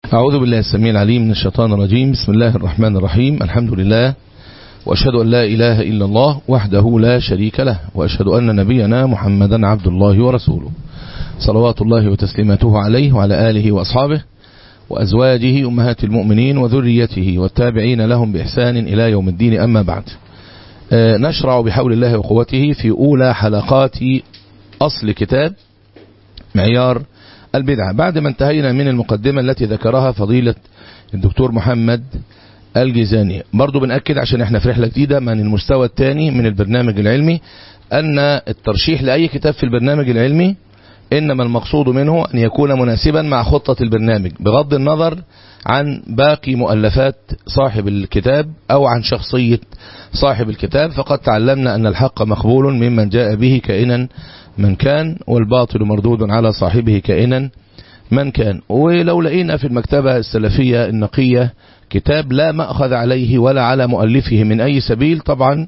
أعوذ بالله السميع العليم من الشيطان الرجيم بسم الله الرحمن الرحيم الحمد لله وأشهد أن لا إله إلا الله وحده لا شريك له وأشهد أن نبينا محمدا عبد الله ورسوله صلوات الله وتسليماته عليه وعلى آله وأصحابه وأزواجه أمهات المؤمنين وذريته والتابعين لهم بإحسان إلى يوم الدين أما بعد نشرع بحول الله وقوته في أولى حلقات أصل كتاب معيار البدعة بعد ما انتهينا من المقدمة التي ذكرها فضيلة الدكتور محمد الجزاني برضو بنأكد عشان احنا في رحلة جديدة من المستوى الثاني من البرنامج العلمي أن الترشيح لأي كتاب في البرنامج العلمي إنما المقصود منه أن يكون مناسبا مع خطة البرنامج بغض النظر عن باقي مؤلفات صاحب الكتاب أو عن شخصية صاحب الكتاب فقد تعلمنا أن الحق مقبول ممن جاء به كائنا من كان والباطل مردود على صاحبه كائنا من كان ولو لقينا في المكتبة السلفية النقية كتاب لا مأخذ عليه ولا على مؤلفه من أي سبيل طبعا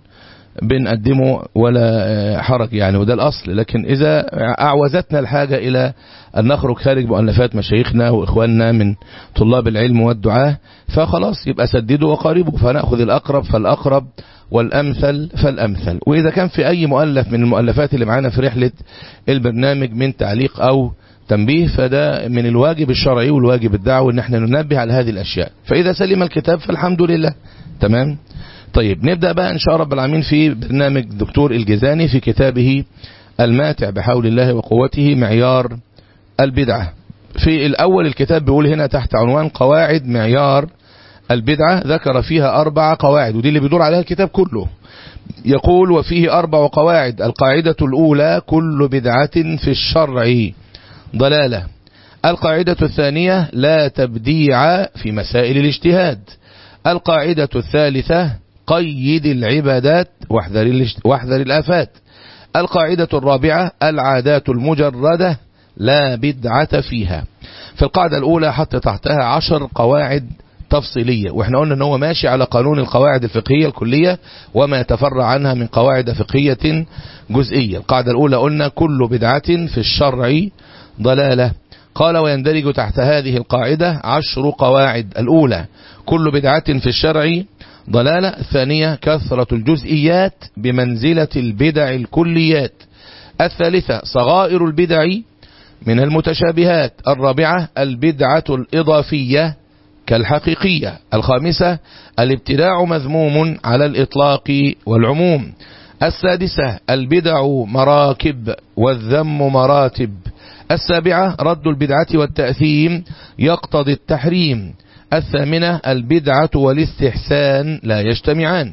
بنقدمه ولا حرج يعني وده الأصل لكن إذا أعوزتنا الحاجة إلى أن نخرج خارج مؤلفات مشايخنا وإخواننا من طلاب العلم والدعاة فخلاص يبقى سددوا وقاربوا فنأخذ الأقرب فالأقرب والأمثل فالأمثل وإذا كان في أي مؤلف من المؤلفات اللي معانا في رحلة البرنامج من تعليق أو تنبيه فده من الواجب الشرعي والواجب الدعوي ان احنا ننبه على هذه الأشياء فإذا سلم الكتاب فالحمد لله تمام طيب نبدأ بقى إن شاء رب العالمين في برنامج دكتور الجزاني في كتابه الماتع بحول الله وقوته معيار البدعة في الأول الكتاب بيقول هنا تحت عنوان قواعد معيار البدعة ذكر فيها أربع قواعد ودي اللي بيدور عليها الكتاب كله يقول وفيه أربع قواعد القاعدة الأولى كل بدعة في الشرع ضلالة القاعدة الثانية لا تبديع في مسائل الاجتهاد القاعدة الثالثة قيد العبادات واحذر, واحذر الآفات القاعدة الرابعة العادات المجردة لا بدعة فيها في القاعدة الأولى حط تحتها عشر قواعد تفصيلية واحنا قلنا ان هو ماشي على قانون القواعد الفقهية الكلية وما يتفرع عنها من قواعد فقهية جزئية القاعدة الأولى قلنا كل بدعة في الشرع ضلالة قال ويندرج تحت هذه القاعدة عشر قواعد الأولى كل بدعة في الشرع ضلالة الثانية كثرة الجزئيات بمنزلة البدع الكليات الثالثة صغائر البدع من المتشابهات الرابعة البدعة الإضافية كالحقيقية الخامسة الابتداع مذموم على الإطلاق والعموم السادسة البدع مراكب والذم مراتب السابعة رد البدعة والتأثيم يقتضي التحريم الثامنة البدعة والاستحسان لا يجتمعان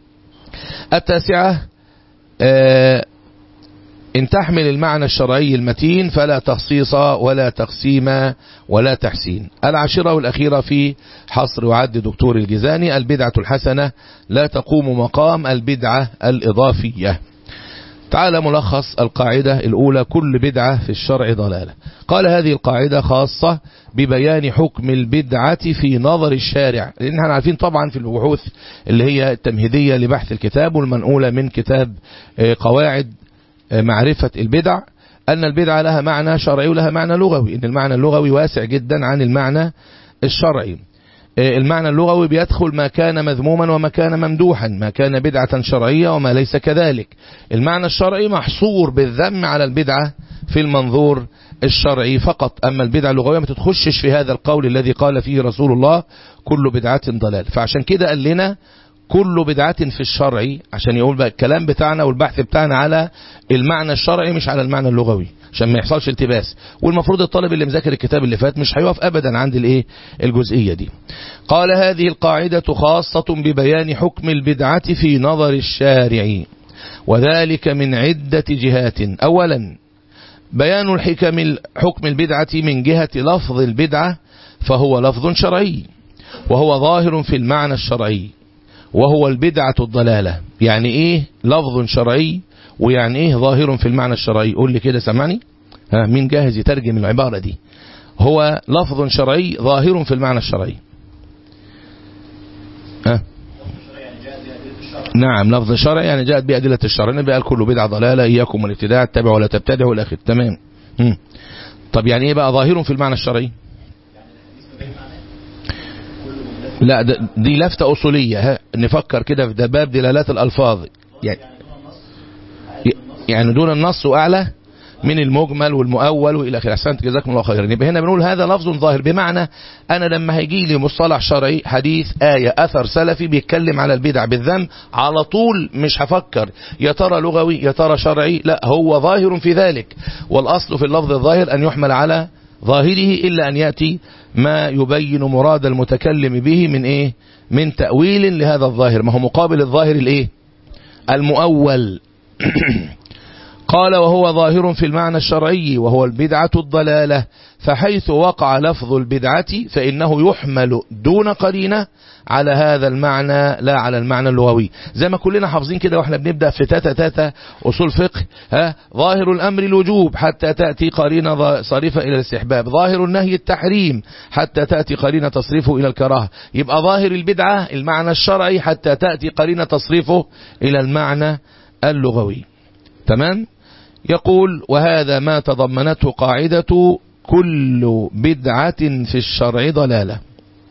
التاسعة آه إن تحمل المعنى الشرعي المتين فلا تخصيص ولا تقسيم ولا تحسين العاشرة والأخيرة في حصر وعد دكتور الجزاني البدعة الحسنة لا تقوم مقام البدعة الإضافية تعال ملخص القاعدة الأولى كل بدعة في الشرع ضلالة قال هذه القاعدة خاصة ببيان حكم البدعة في نظر الشارع لأن احنا عارفين طبعا في البحوث اللي هي التمهيدية لبحث الكتاب والمنقولة من كتاب قواعد معرفة البدع أن البدعة لها معنى شرعي ولها معنى لغوي إن المعنى اللغوي واسع جدا عن المعنى الشرعي المعنى اللغوي بيدخل ما كان مذموما وما كان ممدوحا ما كان بدعة شرعية وما ليس كذلك المعنى الشرعي محصور بالذم على البدعة في المنظور الشرعي فقط أما البدعة اللغوية ما تتخشش في هذا القول الذي قال فيه رسول الله كل بدعة ضلال فعشان كده قال لنا كل بدعة في الشرع عشان يقول بقى الكلام بتاعنا والبحث بتاعنا على المعنى الشرعي مش على المعنى اللغوي عشان ما يحصلش التباس والمفروض الطالب اللي مذاكر الكتاب اللي فات مش هيقف ابدا عند الايه الجزئيه دي قال هذه القاعده خاصه ببيان حكم البدعه في نظر الشارع وذلك من عده جهات اولا بيان الحكم حكم البدعه من جهه لفظ البدعه فهو لفظ شرعي وهو ظاهر في المعنى الشرعي وهو البدعة الضلالة يعني ايه لفظ شرعي ويعني ايه ظاهر في المعنى الشرعي قول لي كده سمعني ها مين جاهز يترجم العبارة دي هو لفظ شرعي ظاهر في المعنى الشرعي ها نعم لفظ شرعي يعني جاءت بأدلة الشرع النبي قال كل بدعة ضلالة إياكم والابتداع اتبعوا ولا تبتدعوا الأخذ تمام مم. طب يعني ايه بقى ظاهر في المعنى الشرعي لا ده- دي لفتة أصولية ها نفكر كده في ده باب دلالات الألفاظ يعني يعني دون النص وأعلى من المجمل والمؤول والى اخره احسنت جزاكم الله خيرا يبقى هنا بنقول هذا لفظ ظاهر بمعنى انا لما هيجي لي مصطلح شرعي حديث ايه اثر سلفي بيتكلم على البدع بالذنب على طول مش هفكر يا ترى لغوي يا ترى شرعي لا هو ظاهر في ذلك والاصل في اللفظ الظاهر ان يحمل على ظاهره الا ان ياتي ما يبين مراد المتكلم به من ايه من تاويل لهذا الظاهر ما هو مقابل الظاهر الايه المؤول قال وهو ظاهر في المعنى الشرعي وهو البدعة الضلالة فحيث وقع لفظ البدعة فإنه يحمل دون قرينة على هذا المعنى لا على المعنى اللغوي زي ما كلنا حافظين كده واحنا بنبدأ في تاتا تاتا أصول فقه ها ظاهر الأمر الوجوب حتى تأتي قرينة ظا- صارفة إلى الاستحباب ظاهر النهي التحريم حتى تأتي قرينة تصرفه إلى الكراهة يبقى ظاهر البدعة المعنى الشرعي حتى تأتي قرينة تصرفه إلى المعنى اللغوي تمام يقول وهذا ما تضمنته قاعدة كل بدعة في الشرع ضلالة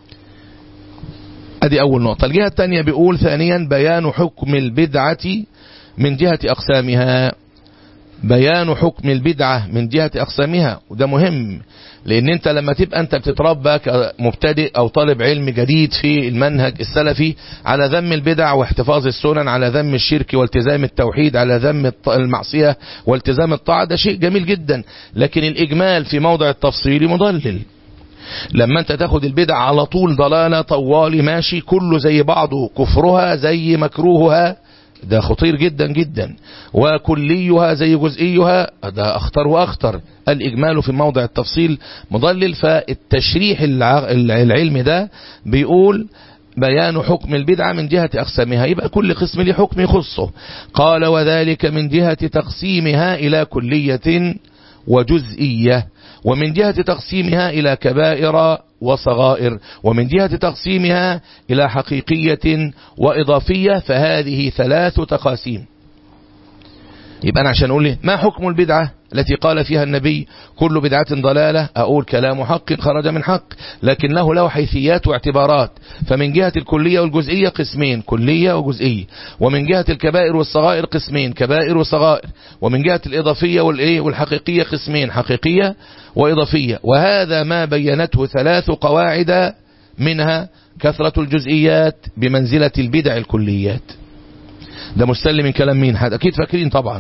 ادي اول نقطة الجهة الثانية بيقول ثانيا بيان حكم البدعة من جهة اقسامها بيان حكم البدعة من جهة أقسامها وده مهم لأن أنت لما تبقى أنت بتتربى كمبتدئ أو طالب علم جديد في المنهج السلفي على ذم البدع واحتفاظ السنن على ذم الشرك والتزام التوحيد على ذم الط- المعصية والتزام الطاعة ده شيء جميل جدا لكن الإجمال في موضع التفصيل مضلل لما انت تاخد البدع على طول ضلالة طوالي ماشي كله زي بعضه كفرها زي مكروهها ده خطير جدا جدا وكليها زي جزئيها ده أخطر وأخطر الإجمال في موضع التفصيل مضلل فالتشريح الع- العلمي ده بيقول بيان حكم البدعة من جهة أقسامها يبقى كل قسم له حكم يخصه قال وذلك من جهة تقسيمها إلى كلية وجزئية ومن جهة تقسيمها إلى كبائر وصغائر ومن جهة تقسيمها إلى حقيقية وإضافية فهذه ثلاث تقاسيم يبقى أنا عشان أقول لي ما حكم البدعة التي قال فيها النبي كل بدعة ضلالة أقول كلام حق خرج من حق لكن له له حيثيات واعتبارات فمن جهة الكلية والجزئية قسمين كلية وجزئية ومن جهة الكبائر والصغائر قسمين كبائر وصغائر ومن جهة الإضافية والإيه والحقيقية قسمين حقيقية وإضافية وهذا ما بينته ثلاث قواعد منها كثرة الجزئيات بمنزلة البدع الكليات ده مستلم من كلام مين حد أكيد فاكرين طبعا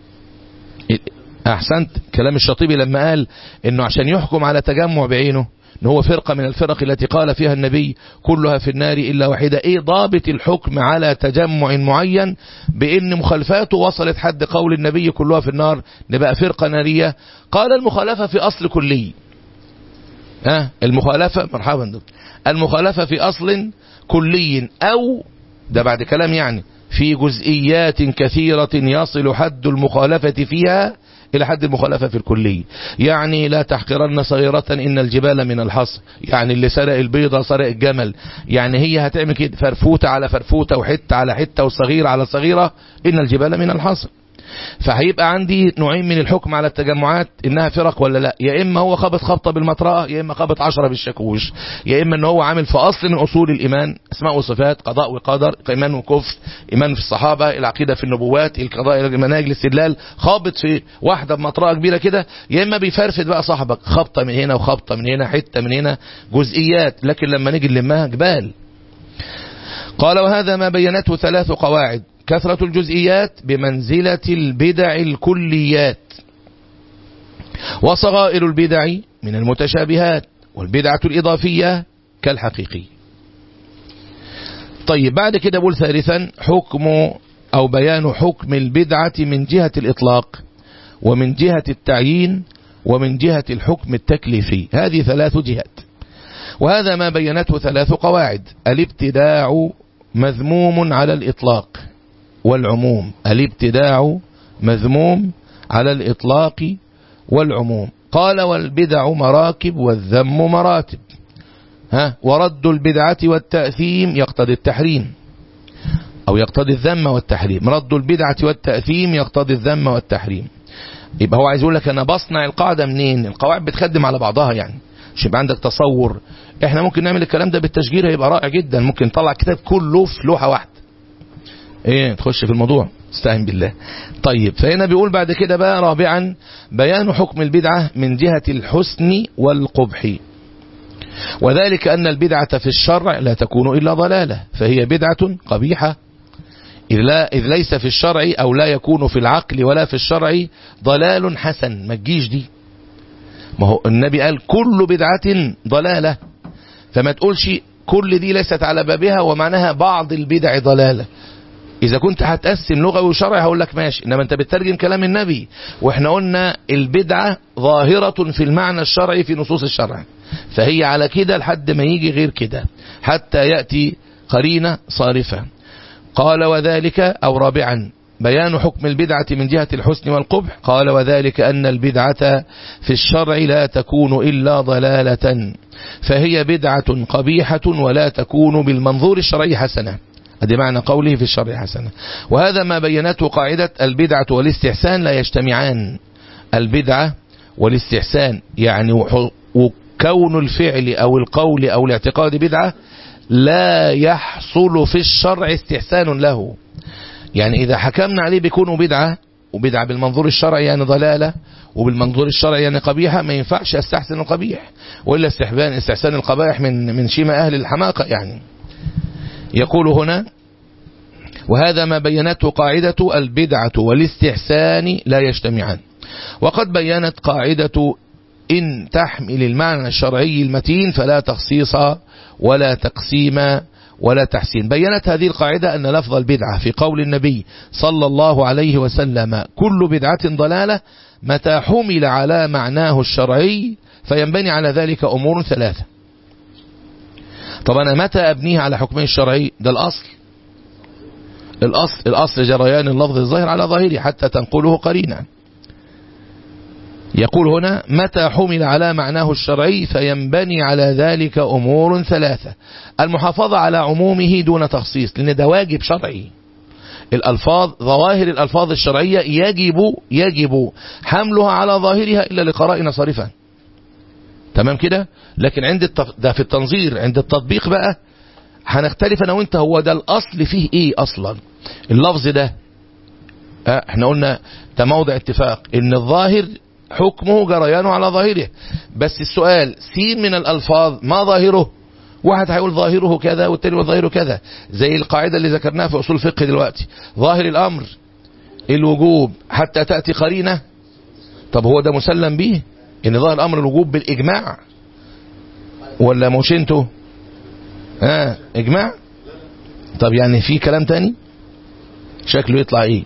أحسنت كلام الشاطبي لما قال إنه عشان يحكم على تجمع بعينه إن هو فرقة من الفرق التي قال فيها النبي كلها في النار إلا واحدة إيه ضابط الحكم على تجمع معين بإن مخالفاته وصلت حد قول النبي كلها في النار نبقى فرقة نارية قال المخالفة في أصل كلي ها المخالفة مرحبا دكتور المخالفة في أصل كلي أو ده بعد كلام يعني في جزئيات كثيرة يصل حد المخالفة فيها إلى حد المخالفة في الكلية يعني لا تحقرن صغيرة إن الجبال من الحصى يعني اللي سرق البيضة سرق الجمل يعني هي هتعمل كده فرفوتة على فرفوتة وحتة على حتة وصغيرة على صغيرة إن الجبال من الحصى فهيبقى عندي نوعين من الحكم على التجمعات انها فرق ولا لا يا اما هو خبط خبطه بالمطرقه يا اما خبط عشرة بالشاكوش يا اما ان هو عامل في اصل من اصول الايمان اسماء وصفات قضاء وقدر ايمان وكفر ايمان في الصحابه العقيده في النبوات القضاء المناهج الاستدلال خابط في واحده بمطرقه كبيره كده يا اما بيفرفد بقى صاحبك خبطه من هنا وخبطه من هنا حته من هنا جزئيات لكن لما نيجي نلمها جبال قال وهذا ما بينته ثلاث قواعد كثرة الجزئيات بمنزلة البدع الكليات وصغائر البدع من المتشابهات والبدعة الإضافية كالحقيقي طيب بعد كده بقول ثالثا حكم أو بيان حكم البدعة من جهة الإطلاق ومن جهة التعيين ومن جهة الحكم التكليفي هذه ثلاث جهات وهذا ما بينته ثلاث قواعد الابتداع مذموم على الإطلاق والعموم الابتداع مذموم على الإطلاق والعموم قال والبدع مراكب والذم مراتب ها ورد البدعة والتأثيم يقتضي التحريم أو يقتضي الذم والتحريم رد البدعة والتأثيم يقتضي الذم والتحريم يبقى هو عايز يقول لك أنا بصنع القاعدة منين القواعد بتخدم على بعضها يعني مش يبقى عندك تصور احنا ممكن نعمل الكلام ده بالتشجير هيبقى رائع جدا ممكن نطلع كتاب كله في لوحة واحدة ايه تخش في الموضوع استعين بالله طيب فهنا بيقول بعد كده بقى رابعا بيان حكم البدعة من جهة الحسن والقبح وذلك أن البدعة في الشرع لا تكون إلا ضلالة فهي بدعة قبيحة إذ, لا إذ ليس في الشرع أو لا يكون في العقل ولا في الشرع ضلال حسن ما تجيش دي ما هو النبي قال كل بدعة ضلالة فما تقولش كل دي ليست على بابها ومعناها بعض البدع ضلالة إذا كنت هتقسم لغوي وشرعي هقول لك ماشي إنما أنت بتترجم كلام النبي وإحنا قلنا البدعة ظاهرة في المعنى الشرعي في نصوص الشرع فهي على كده لحد ما يجي غير كده حتى يأتي قرينة صارفة قال وذلك أو رابعا بيان حكم البدعة من جهة الحسن والقبح قال وذلك أن البدعة في الشرع لا تكون إلا ضلالة فهي بدعة قبيحة ولا تكون بالمنظور الشرعي حسنة هذا معنى قوله في الشرع حسنة وهذا ما بينته قاعدة البدعة والاستحسان لا يجتمعان البدعة والاستحسان يعني وكون الفعل أو القول أو الاعتقاد بدعة لا يحصل في الشرع استحسان له يعني إذا حكمنا عليه بيكون بدعة وبدعة بالمنظور الشرعي يعني ضلالة وبالمنظور الشرعي يعني قبيحة ما ينفعش استحسن القبيح وإلا استحبان استحسان القبائح من من شيمة أهل الحماقة يعني يقول هنا وهذا ما بينته قاعدة البدعة والاستحسان لا يجتمعان وقد بينت قاعدة إن تحمل المعنى الشرعي المتين فلا تخصيص ولا تقسيم ولا تحسين بينت هذه القاعدة أن لفظ البدعة في قول النبي صلى الله عليه وسلم كل بدعة ضلالة متى حمل على معناه الشرعي فينبني على ذلك أمور ثلاثة طب أنا متى أبنيها على حكمه الشرعي ده الأصل الأصل, الأصل جريان اللفظ الظاهر على ظاهره حتى تنقله قرينا يقول هنا متى حمل على معناه الشرعي فينبني على ذلك أمور ثلاثة المحافظة على عمومه دون تخصيص لأن ده واجب شرعي الألفاظ ظواهر الألفاظ الشرعية يجب يجب حملها على ظاهرها إلا لقرائن صارفة تمام كده لكن عند التف... ده في التنظير عند التطبيق بقى هنختلف انا وانت هو ده الاصل فيه ايه اصلا اللفظ ده اه احنا قلنا ده موضع اتفاق ان الظاهر حكمه جريانه على ظاهره بس السؤال سين من الالفاظ ما ظاهره واحد هيقول ظاهره كذا والتاني يقول ظاهره كذا زي القاعدة اللي ذكرناها في اصول الفقه دلوقتي ظاهر الامر الوجوب حتى تأتي قرينة طب هو ده مسلم به ان ظاهر الامر الوجوب بالاجماع ولا مش انتوا ها آه اجماع طب يعني في كلام تاني شكله يطلع ايه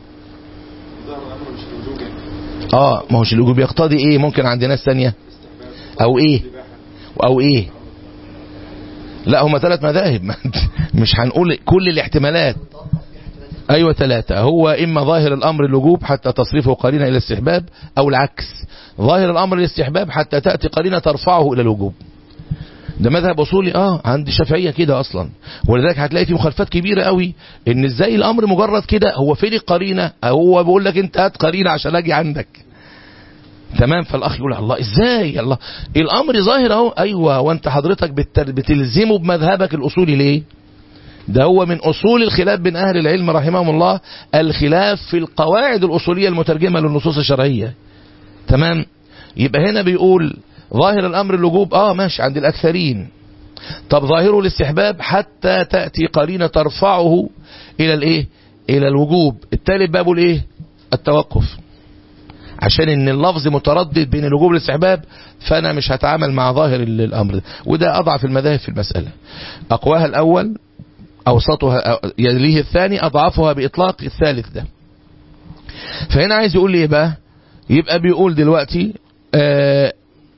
اه ما هوش الوجوب يقتضي ايه ممكن عند ناس تانية او ايه او ايه لا هما ثلاث مذاهب مش هنقول كل الاحتمالات ايوه ثلاثة هو اما ظاهر الامر الوجوب حتى تصرفه قرينة الى الاستحباب او العكس ظاهر الامر الاستحباب حتى تأتي قرينة ترفعه الى الوجوب ده مذهب اصولي اه عند الشافعيه كده اصلا ولذلك هتلاقي في مخالفات كبيره قوي ان ازاي الامر مجرد كده هو فين القرينه هو بيقول لك انت هات قرينه عشان اجي عندك تمام فالاخ يقول الله ازاي الله الامر ظاهر اهو ايوه وانت حضرتك بتر... بتلزمه بمذهبك الاصولي ليه ده هو من اصول الخلاف بين اهل العلم رحمهم الله الخلاف في القواعد الاصوليه المترجمه للنصوص الشرعيه تمام يبقى هنا بيقول ظاهر الأمر الوجوب آه ماشي عند الأكثرين طب ظاهره الاستحباب حتى تأتي قرينة ترفعه إلى الإيه إلى الوجوب التالت بابه الإيه التوقف عشان ان اللفظ متردد بين الوجوب والاستحباب فانا مش هتعامل مع ظاهر الامر ده وده اضعف المذاهب في المسألة اقواها الاول اوسطها يليه الثاني اضعفها باطلاق الثالث ده فهنا عايز يقول لي ايه بقى يبقى بيقول دلوقتي آه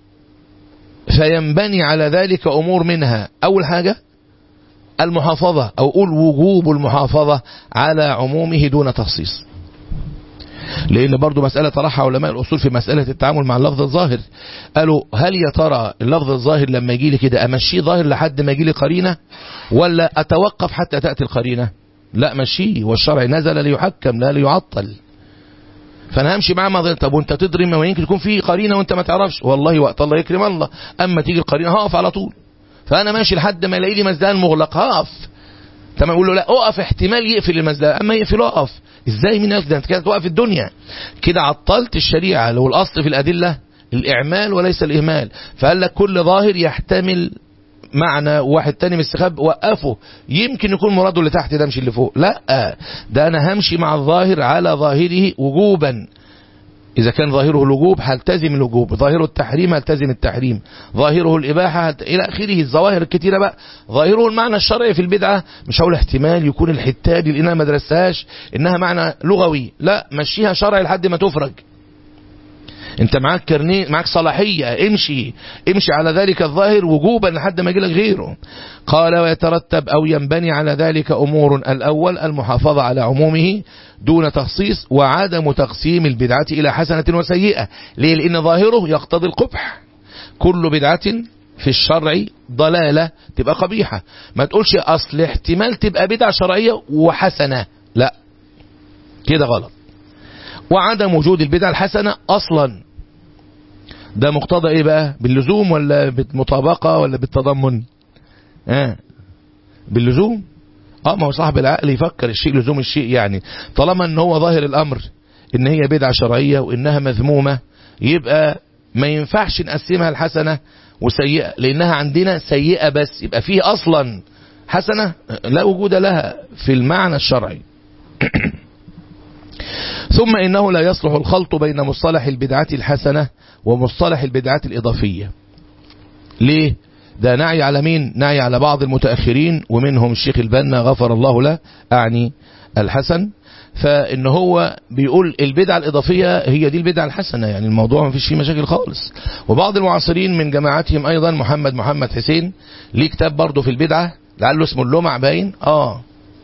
فينبني على ذلك أمور منها أول حاجة المحافظة أو قول وجوب المحافظة على عمومه دون تخصيص لأن برضو مسألة طرحها علماء الأصول في مسألة التعامل مع اللفظ الظاهر قالوا هل يا ترى اللفظ الظاهر لما يجي لي كده أمشيه ظاهر لحد ما يجي لي قرينة ولا أتوقف حتى تأتي القرينة لا مشيه والشرع نزل ليحكم لا ليعطل فانا همشي معاه ما طب وانت تدري ما يمكن يكون في قرينه وانت ما تعرفش والله وقت الله يكرم الله اما تيجي القرينه هقف على طول فانا ماشي لحد ما الاقي لي مزدان مغلق هقف تمام يقول له لا اقف احتمال يقفل المزدان اما يقفل اقف ازاي مين يقف ده انت كده توقف الدنيا كده عطلت الشريعه لو الاصل في الادله الاعمال وليس الاهمال فقال لك كل ظاهر يحتمل معنى واحد تاني مستخب وقفه يمكن يكون مراده اللي تحت ده مش اللي فوق لا ده انا همشي مع الظاهر على ظاهره وجوبا إذا كان ظاهره الوجوب هلتزم الوجوب ظاهره التحريم هلتزم التحريم ظاهره الإباحة هلت... إلى آخره الظواهر الكتيرة بقى ظاهره المعنى الشرعي في البدعة مش هقول احتمال يكون الحتة دي لأنها ما درستهاش إنها معنى لغوي لا مشيها شرعي لحد ما تفرج انت معاك كرنيه معاك صلاحية امشي امشي على ذلك الظاهر وجوبا لحد ما يجيلك غيره قال ويترتب او ينبني على ذلك امور الاول المحافظة على عمومه دون تخصيص وعدم تقسيم البدعة الى حسنة وسيئة ليه لان ظاهره يقتضي القبح كل بدعة في الشرع ضلالة تبقى قبيحة ما تقولش اصل احتمال تبقى بدعة شرعية وحسنة لا كده غلط وعدم وجود البدع الحسنة أصلا ده مقتضى ايه بقى باللزوم ولا بالمطابقة ولا بالتضمن آه. باللزوم اه ما هو صاحب العقل يفكر الشيء لزوم الشيء يعني طالما ان هو ظاهر الامر ان هي بدعة شرعية وانها مذمومة يبقى ما ينفعش نقسمها الحسنة وسيئة لانها عندنا سيئة بس يبقى فيه اصلا حسنة لا وجود لها في المعنى الشرعي ثم إنه لا يصلح الخلط بين مصطلح البدعة الحسنة ومصطلح البدعة الإضافية ليه؟ ده نعي على مين؟ نعي على بعض المتأخرين ومنهم الشيخ البنا غفر الله له أعني الحسن فإن هو بيقول البدعة الإضافية هي دي البدعة الحسنة يعني الموضوع ما فيش فيه مشاكل خالص وبعض المعاصرين من جماعتهم أيضا محمد محمد حسين ليه كتاب برضه في البدعة لعله اسمه اللمع باين آه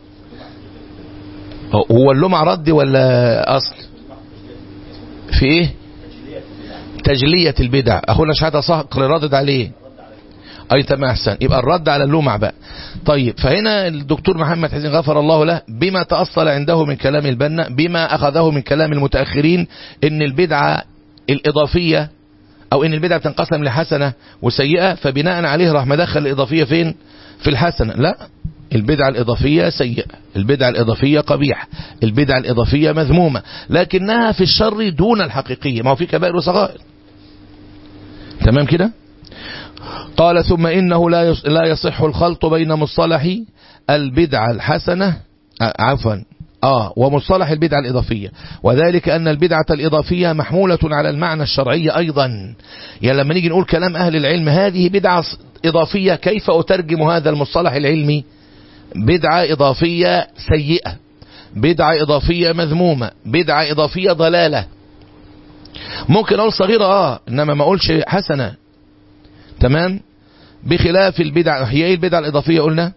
هو اللمع رد ولا أصل في ايه تجلية البدع اخونا شهادة صقر ردد عليه اي تمام احسن يبقى الرد على اللمع بقى طيب فهنا الدكتور محمد حسين غفر الله له بما تأصل عنده من كلام البنا بما اخذه من كلام المتأخرين ان البدعة الاضافية او ان البدعة بتنقسم لحسنة وسيئة فبناء عليه راح مدخل الاضافية فين في الحسنة لا البدعة الإضافية سيئة البدعة الإضافية قبيح البدعة الإضافية مذمومة لكنها في الشر دون الحقيقية ما هو في كبائر وصغائر تمام كده قال ثم إنه لا لا يصح الخلط بين مصطلح البدعة الحسنة عفوا آه ومصطلح البدعة الإضافية وذلك أن البدعة الإضافية محمولة على المعنى الشرعي أيضا يعني لما نيجي نقول كلام أهل العلم هذه بدعة إضافية كيف أترجم هذا المصطلح العلمي بدعة إضافية سيئة بدعة إضافية مذمومة بدعة إضافية ضلالة ممكن أقول صغيرة آه إنما ما أقولش حسنة تمام بخلاف البدع هي إيه البدعة الإضافية قلنا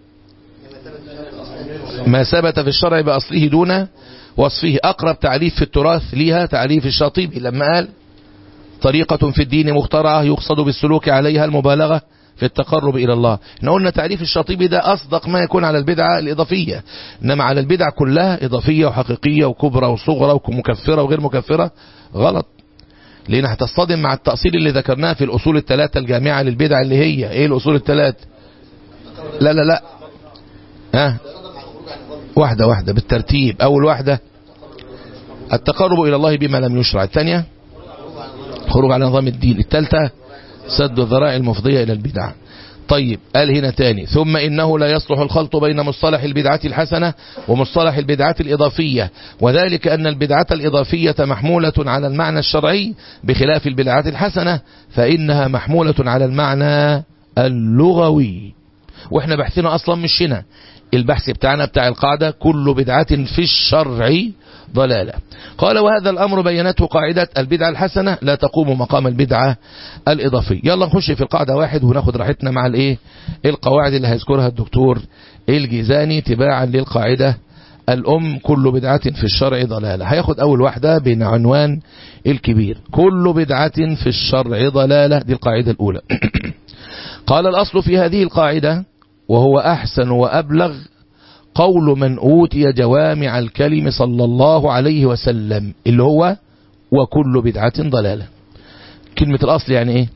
ما ثبت في الشرع بأصله دون وصفه أقرب تعريف في التراث ليها تعريف الشاطبي لما قال طريقة في الدين مخترعة يقصد بالسلوك عليها المبالغة في التقرب إلى الله احنا قلنا تعريف الشاطبي ده أصدق ما يكون على البدعة الإضافية إنما على البدع كلها إضافية وحقيقية وكبرى وصغرى ومكفرة وغير مكفرة غلط لأن هتصطدم مع التأصيل اللي ذكرناه في الأصول الثلاثة الجامعة للبدع اللي هي إيه الأصول الثلاث لا لا لا ها واحدة واحدة بالترتيب أول واحدة التقرب إلى الله بما لم يشرع الثانية خروج على نظام الدين الثالثة سد الذرائع المفضية إلى البدع طيب قال هنا تاني ثم إنه لا يصلح الخلط بين مصطلح البدعة الحسنة ومصطلح البدعة الإضافية وذلك أن البدعة الإضافية محمولة على المعنى الشرعي بخلاف البدعة الحسنة فإنها محمولة على المعنى اللغوي واحنا بحثنا أصلا مش هنا البحث بتاعنا بتاع القاعدة كل بدعة في الشرع ضلالة قال وهذا الأمر بينته قاعدة البدعة الحسنة لا تقوم مقام البدعة الإضافية يلا نخش في القاعدة واحد وناخد راحتنا مع الايه القواعد اللي هيذكرها الدكتور الجيزاني تباعا للقاعدة الأم كل بدعة في الشرع ضلالة هياخد أول واحدة بعنوان الكبير كل بدعة في الشرع ضلالة دي القاعدة الأولى قال الأصل في هذه القاعدة وهو أحسن وأبلغ قول من أوتي جوامع الكلم صلى الله عليه وسلم اللي هو وكل بدعة ضلالة كلمة الأصل يعني إيه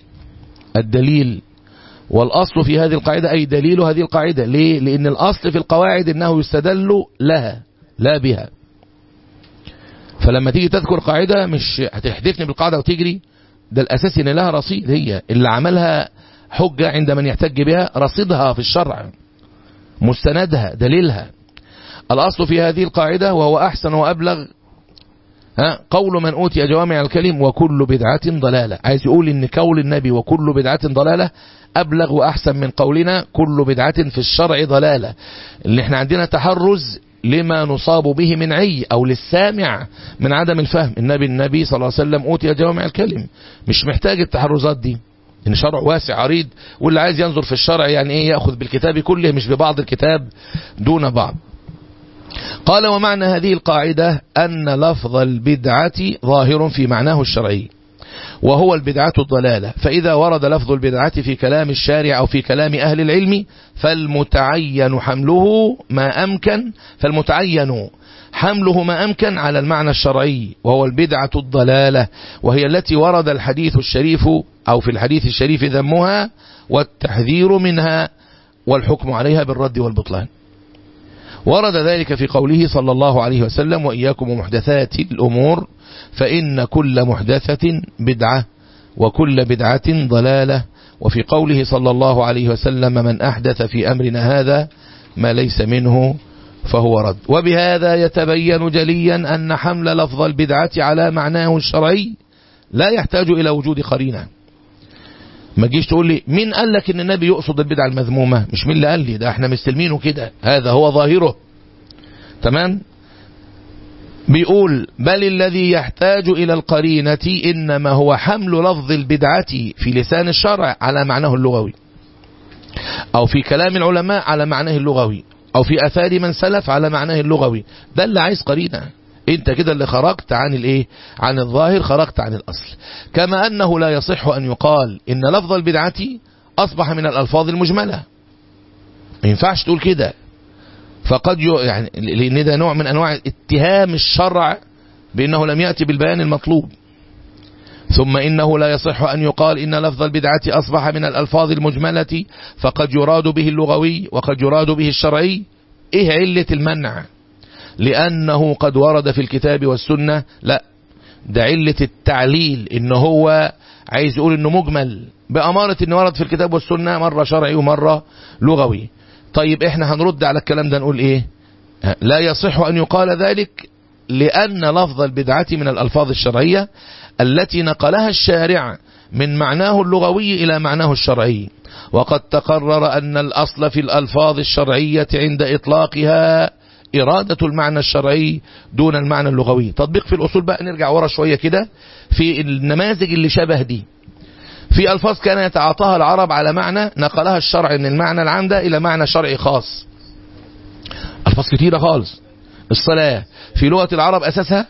الدليل والأصل في هذه القاعدة أي دليل هذه القاعدة ليه لأن الأصل في القواعد أنه يستدل لها لا بها فلما تيجي تذكر قاعدة مش هتحدثني بالقاعدة وتجري ده الأساس أن لها رصيد هي اللي عملها حجة عند من يحتج بها رصيدها في الشرع مستندها دليلها الأصل في هذه القاعدة وهو أحسن وأبلغ ها قول من أوتي جوامع الكلم وكل بدعة ضلالة عايز يقول إن قول النبي وكل بدعة ضلالة أبلغ وأحسن من قولنا كل بدعة في الشرع ضلالة اللي احنا عندنا تحرز لما نصاب به من عي أو للسامع من عدم الفهم النبي النبي صلى الله عليه وسلم أوتي جوامع الكلم مش محتاج التحرزات دي ان شرع واسع عريض واللي عايز ينظر في الشرع يعني ايه ياخذ بالكتاب كله مش ببعض الكتاب دون بعض قال ومعنى هذه القاعدة أن لفظ البدعة ظاهر في معناه الشرعي وهو البدعة الضلالة فإذا ورد لفظ البدعة في كلام الشارع أو في كلام أهل العلم فالمتعين حمله ما أمكن فالمتعين حمله ما أمكن على المعنى الشرعي وهو البدعة الضلالة وهي التي ورد الحديث الشريف أو في الحديث الشريف ذمها والتحذير منها والحكم عليها بالرد والبطلان ورد ذلك في قوله صلى الله عليه وسلم وإياكم ومحدثات الأمور فإن كل محدثة بدعة وكل بدعة ضلالة وفي قوله صلى الله عليه وسلم من أحدث في أمرنا هذا ما ليس منه فهو رد وبهذا يتبين جليا أن حمل لفظ البدعة على معناه الشرعي لا يحتاج إلى وجود قرينة ما تجيش تقول لي مين قال لك ان النبي يقصد البدعة المذمومة مش مين اللي قال لي ده احنا مستلمينه كده هذا هو ظاهره تمام بيقول بل الذي يحتاج إلى القرينة إنما هو حمل لفظ البدعة في لسان الشرع على معناه اللغوي أو في كلام العلماء على معناه اللغوي أو في أثار من سلف على معناه اللغوي ده اللي عايز قرينة انت كده اللي خرجت عن الايه عن الظاهر خرجت عن الاصل كما انه لا يصح ان يقال ان لفظ البدعة اصبح من الالفاظ المجملة ما ينفعش تقول كده فقد ي... يعني لان ده نوع من انواع اتهام الشرع بانه لم ياتي بالبيان المطلوب ثم إنه لا يصح أن يقال إن لفظ البدعة أصبح من الألفاظ المجملة فقد يراد به اللغوي وقد يراد به الشرعي إيه علة المنع لأنه قد ورد في الكتاب والسنة لا ده علة التعليل إن هو عايز يقول إنه مجمل بأمارة إنه ورد في الكتاب والسنة مرة شرعي ومرة لغوي طيب إحنا هنرد على الكلام ده نقول إيه لا يصح أن يقال ذلك لأن لفظ البدعة من الألفاظ الشرعية التي نقلها الشارع من معناه اللغوي إلى معناه الشرعي وقد تقرر أن الأصل في الألفاظ الشرعية عند إطلاقها إرادة المعنى الشرعي دون المعنى اللغوي تطبيق في الأصول بقى نرجع ورا شوية كده في النماذج اللي شبه دي في ألفاظ كان يتعاطاها العرب على معنى نقلها الشرع من المعنى العام ده إلى معنى شرعي خاص ألفاظ كتيرة خالص الصلاة في لغة العرب أساسها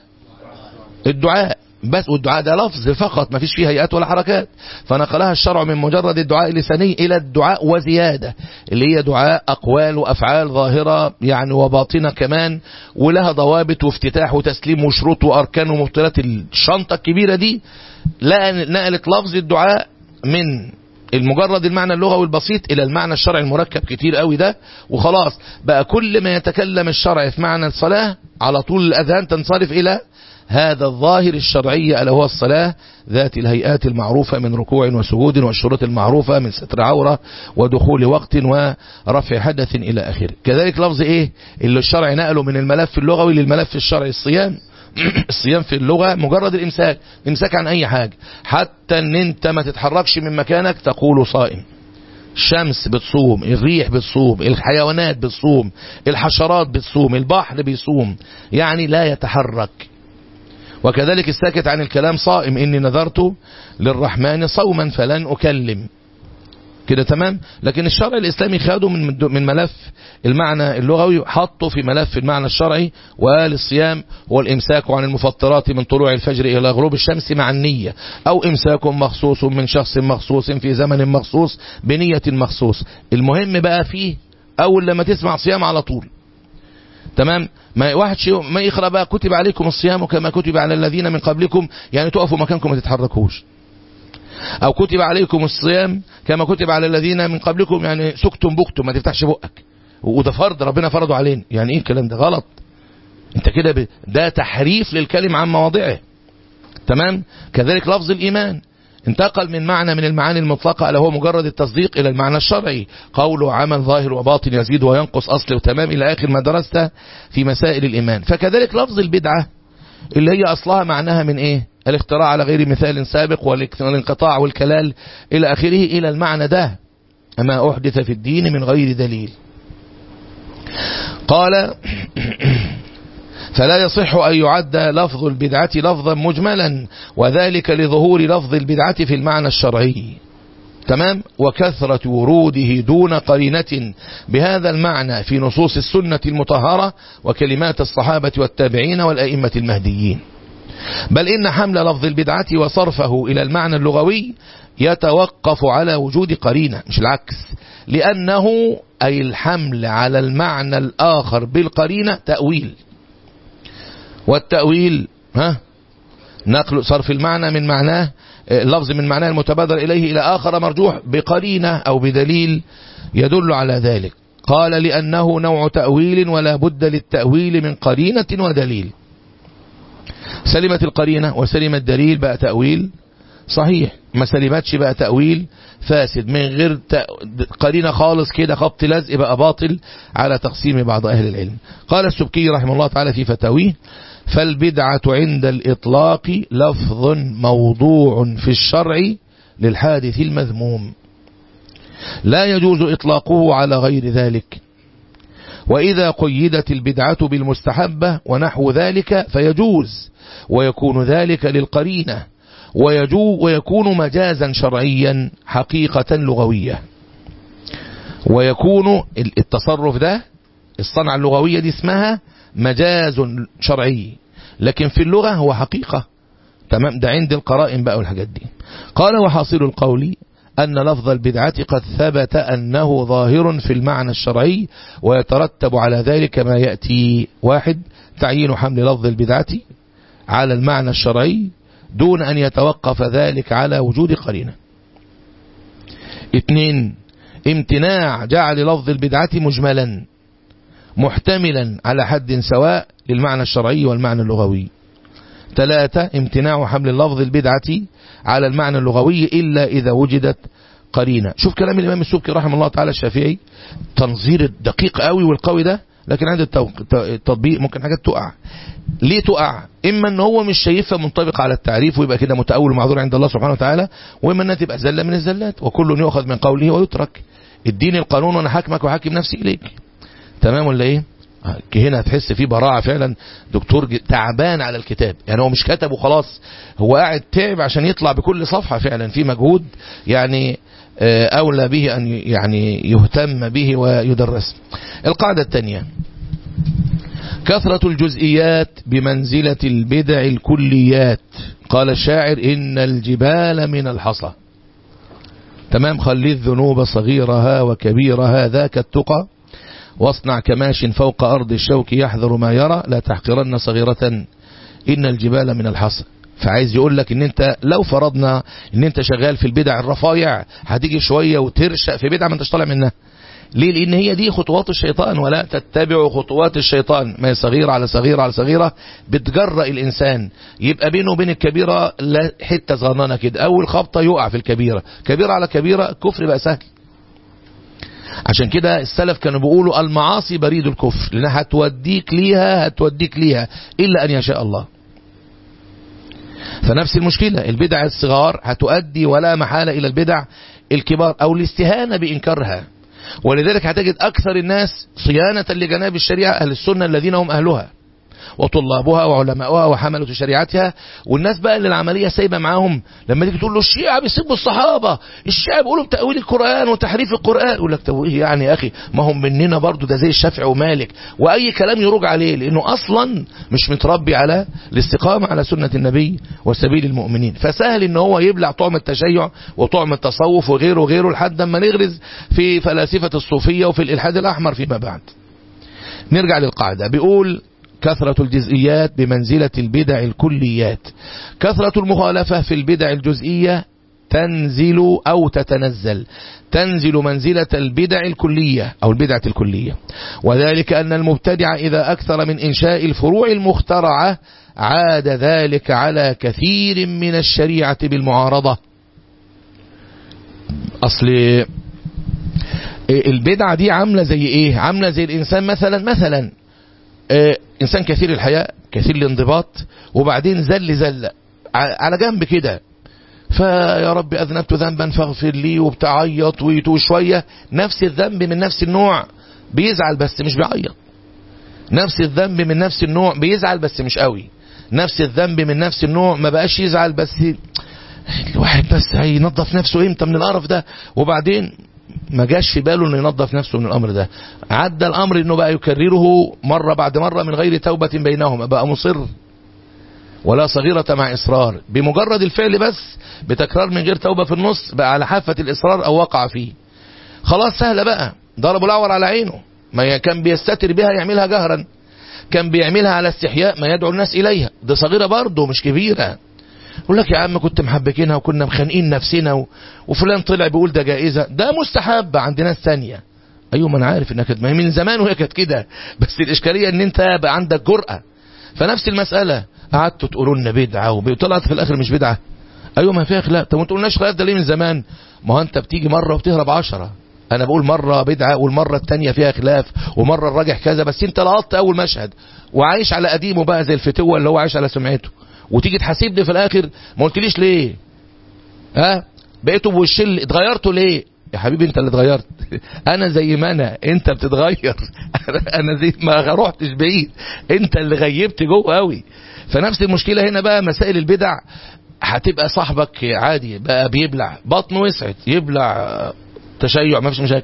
الدعاء بس والدعاء ده لفظ فقط ما فيش فيه هيئات ولا حركات فنقلها الشرع من مجرد الدعاء اللساني إلى الدعاء وزيادة اللي هي دعاء أقوال وأفعال ظاهرة يعني وباطنة كمان ولها ضوابط وافتتاح وتسليم وشروط وأركان ومبطلات الشنطة الكبيرة دي نقلت لفظ الدعاء من المجرد المعنى اللغوي البسيط الى المعنى الشرعي المركب كتير قوي ده وخلاص بقى كل ما يتكلم الشرع في معنى الصلاة على طول الاذهان تنصرف الى هذا الظاهر الشرعي ألا هو الصلاة ذات الهيئات المعروفة من ركوع وسجود والشروط المعروفة من ستر عورة ودخول وقت ورفع حدث إلى آخره كذلك لفظ إيه اللي الشرع نقله من الملف اللغوي للملف الشرعي الصيام الصيام في اللغة مجرد الإمساك إمساك عن أي حاجة حتى أن أنت ما تتحركش من مكانك تقول صائم الشمس بتصوم الريح بتصوم الحيوانات بتصوم الحشرات بتصوم البحر بيصوم يعني لا يتحرك وكذلك الساكت عن الكلام صائم إني نذرت للرحمن صوما فلن أكلم كده تمام لكن الشرع الإسلامي خده من من ملف المعنى اللغوي حطه في ملف المعنى الشرعي وقال الصيام هو الإمساك عن المفطرات من طلوع الفجر إلى غروب الشمس مع النية أو إمساك مخصوص من شخص مخصوص في زمن مخصوص بنية مخصوص المهم بقى فيه أول لما تسمع صيام على طول تمام ما واحد شيء ما يقرأ بقى كتب عليكم الصيام كما كتب على الذين من قبلكم يعني تقفوا مكانكم ما تتحركوش او كتب عليكم الصيام كما كتب على الذين من قبلكم يعني سكتم بكتم ما تفتحش بقك وده فرض ربنا فرضه علينا يعني ايه الكلام ده غلط انت كده ب... ده تحريف للكلم عن مواضعه تمام كذلك لفظ الايمان انتقل من معنى من المعاني المطلقة ألا هو مجرد التصديق إلى المعنى الشرعي قول وعمل ظاهر وباطن يزيد وينقص أصل وتمام إلى آخر ما درسته في مسائل الإيمان فكذلك لفظ البدعة اللي هي أصلها معناها من إيه الاختراع على غير مثال سابق والانقطاع والكلال إلى آخره إلى المعنى ده أما أحدث في الدين من غير دليل قال فلا يصح أن يعد لفظ البدعة لفظا مجملا وذلك لظهور لفظ البدعة في المعنى الشرعي تمام وكثرة وروده دون قرينة بهذا المعنى في نصوص السنة المطهرة وكلمات الصحابة والتابعين والأئمة المهديين بل إن حمل لفظ البدعة وصرفه إلى المعنى اللغوي يتوقف على وجود قرينة مش العكس لأنه أي الحمل على المعنى الآخر بالقرينة تأويل والتأويل ها نقل صرف المعنى من معناه اللفظ من معناه المتبادر إليه إلى آخر مرجوح بقرينة أو بدليل يدل على ذلك قال لأنه نوع تأويل ولا بد للتأويل من قرينة ودليل سلمت القرينة وسلم الدليل بقى تأويل صحيح ما سلمتش بقى تأويل فاسد من غير قرينة خالص كده خبط لزق بقى باطل على تقسيم بعض أهل العلم قال السبكي رحمه الله تعالى في فتاويه فالبدعة عند الإطلاق لفظ موضوع في الشرع للحادث المذموم لا يجوز إطلاقه على غير ذلك وإذا قيدت البدعة بالمستحبة ونحو ذلك فيجوز ويكون ذلك للقرينة ويجو ويكون مجازا شرعيا حقيقة لغوية ويكون التصرف ده الصنعة اللغوية دي اسمها مجاز شرعي لكن في اللغة هو حقيقة تمام ده عند القرائن بقى والحاجات دي قال وحاصل القول أن لفظ البدعة قد ثبت أنه ظاهر في المعنى الشرعي ويترتب على ذلك ما يأتي واحد تعيين حمل لفظ البدعة على المعنى الشرعي دون أن يتوقف ذلك على وجود قرينة اثنين امتناع جعل لفظ البدعة مجملا محتملا على حد سواء للمعنى الشرعي والمعنى اللغوي ثلاثة امتناع حمل اللفظ البدعة على المعنى اللغوي إلا إذا وجدت قرينة شوف كلام الإمام السبكي رحمه الله تعالى الشافعي تنظير الدقيق قوي والقوي ده لكن عند التطبيق ممكن حاجات تقع ليه تقع اما ان هو مش شايفها منطبق على التعريف ويبقى كده متأول معذور عند الله سبحانه وتعالى واما انها تبقى زلة من الزلات وكل يؤخذ من قوله ويترك الدين القانون وانا حاكمك وحاكم نفسي اليك تمام ولا ايه هنا هتحس فيه براعة فعلا دكتور تعبان على الكتاب يعني هو مش كتب وخلاص هو قاعد تعب عشان يطلع بكل صفحة فعلا في مجهود يعني أولى به أن يعني يهتم به ويدرس القاعدة الثانية كثرة الجزئيات بمنزلة البدع الكليات قال الشاعر إن الجبال من الحصى تمام خلي الذنوب صغيرها وكبيرها ذاك التقى واصنع كماش فوق أرض الشوك يحذر ما يرى لا تحقرن صغيرة إن الجبال من الحصى فعايز يقول لك ان انت لو فرضنا ان انت شغال في البدع الرفايع هتيجي شوية وترشق في بدعة ما انتش طالع منها ليه لان هي دي خطوات الشيطان ولا تتبعوا خطوات الشيطان ما هي صغيرة على صغيرة على صغيرة بتجرأ الانسان يبقى بينه وبين الكبيرة حتة صغننة كده اول خبطة يقع في الكبيرة كبيرة على كبيرة الكفر بقى سهل عشان كده السلف كانوا بيقولوا المعاصي بريد الكفر لانها هتوديك ليها هتوديك ليها الا ان يشاء الله فنفس المشكلة البدع الصغار هتؤدي ولا محالة إلى البدع الكبار أو الاستهانة بإنكارها ولذلك هتجد أكثر الناس صيانة لجناب الشريعة أهل السنة الذين هم أهلها وطلابها وعلماؤها وحملة شريعتها والناس بقى اللي العملية سايبة معاهم لما تيجي تقول له الشيعة بيسبوا الصحابة الشيعة بيقولوا بتأويل القرآن وتحريف القرآن يقول لك طب ايه يعني يا أخي ما هم مننا برضو ده زي الشافعي ومالك وأي كلام يروج عليه لأنه أصلا مش متربي على الاستقامة على سنة النبي وسبيل المؤمنين فسهل ان هو يبلع طعم التشيع وطعم التصوف وغيره وغيره لحد ما نغرز في فلاسفة الصوفية وفي الإلحاد الأحمر فيما بعد نرجع للقاعدة بيقول كثرة الجزئيات بمنزلة البدع الكليات كثرة المخالفة في البدع الجزئية تنزل أو تتنزل تنزل منزلة البدع الكلية أو البدعة الكلية وذلك أن المبتدع إذا أكثر من إنشاء الفروع المخترعة عاد ذلك على كثير من الشريعة بالمعارضة أصل البدعة دي عاملة زي إيه عاملة زي الإنسان مثلا مثلا آه إنسان كثير الحياء كثير الانضباط وبعدين زل زل على جنب كده فيا رب أذنبت ذنبا فاغفر لي وبتعيط ويتو شوية نفس الذنب من نفس النوع بيزعل بس مش بيعيط نفس الذنب من نفس النوع بيزعل بس مش قوي نفس الذنب من نفس النوع ما بقاش يزعل بس الواحد بس هينظف نفسه امتى من القرف ده وبعدين ما جاش في باله انه ينظف نفسه من الامر ده عدى الامر انه بقى يكرره مرة بعد مرة من غير توبة بينهما بقى مصر ولا صغيرة مع إصرار بمجرد الفعل بس بتكرار من غير توبة في النص بقى على حافة الإصرار أو وقع فيه خلاص سهلة بقى ضربوا الأعور على عينه ما كان بيستتر بها يعملها جهرا كان بيعملها على استحياء ما يدعو الناس إليها دي صغيرة برضه مش كبيرة يقول لك يا عم كنت محبكينها وكنا مخانقين نفسنا و... وفلان طلع بيقول ده جائزة ده مستحب عند ناس ثانيه ايوه ما انا عارف انها كانت من زمان وهي كانت كده بس الاشكاليه ان انت بقى عندك جرأة فنفس المسألة قعدتوا تقولوا لنا بدعة وطلعت في الاخر مش بدعة ايوه ما فيها خلاف طب ما تقولناش خلاف ده ليه من زمان ما هو انت بتيجي مرة وبتهرب عشرة انا بقول مرة بدعة والمرة التانية فيها خلاف ومرة الراجح كذا بس انت لقطت اول مشهد وعايش على قديمه بقى زي الفتوة اللي هو عايش على سمعته وتيجي تحاسبني في الاخر ما قلتليش ليه ها بقيتوا بوش اللي اتغيرتوا ليه يا حبيبي انت اللي اتغيرت انا زي ما انا انت بتتغير انا زي ما روحتش بعيد انت اللي غيبت جوه قوي فنفس المشكلة هنا بقى مسائل البدع هتبقى صاحبك عادي بقى بيبلع بطنه وسعت يبلع تشيع ما فيش مشاكل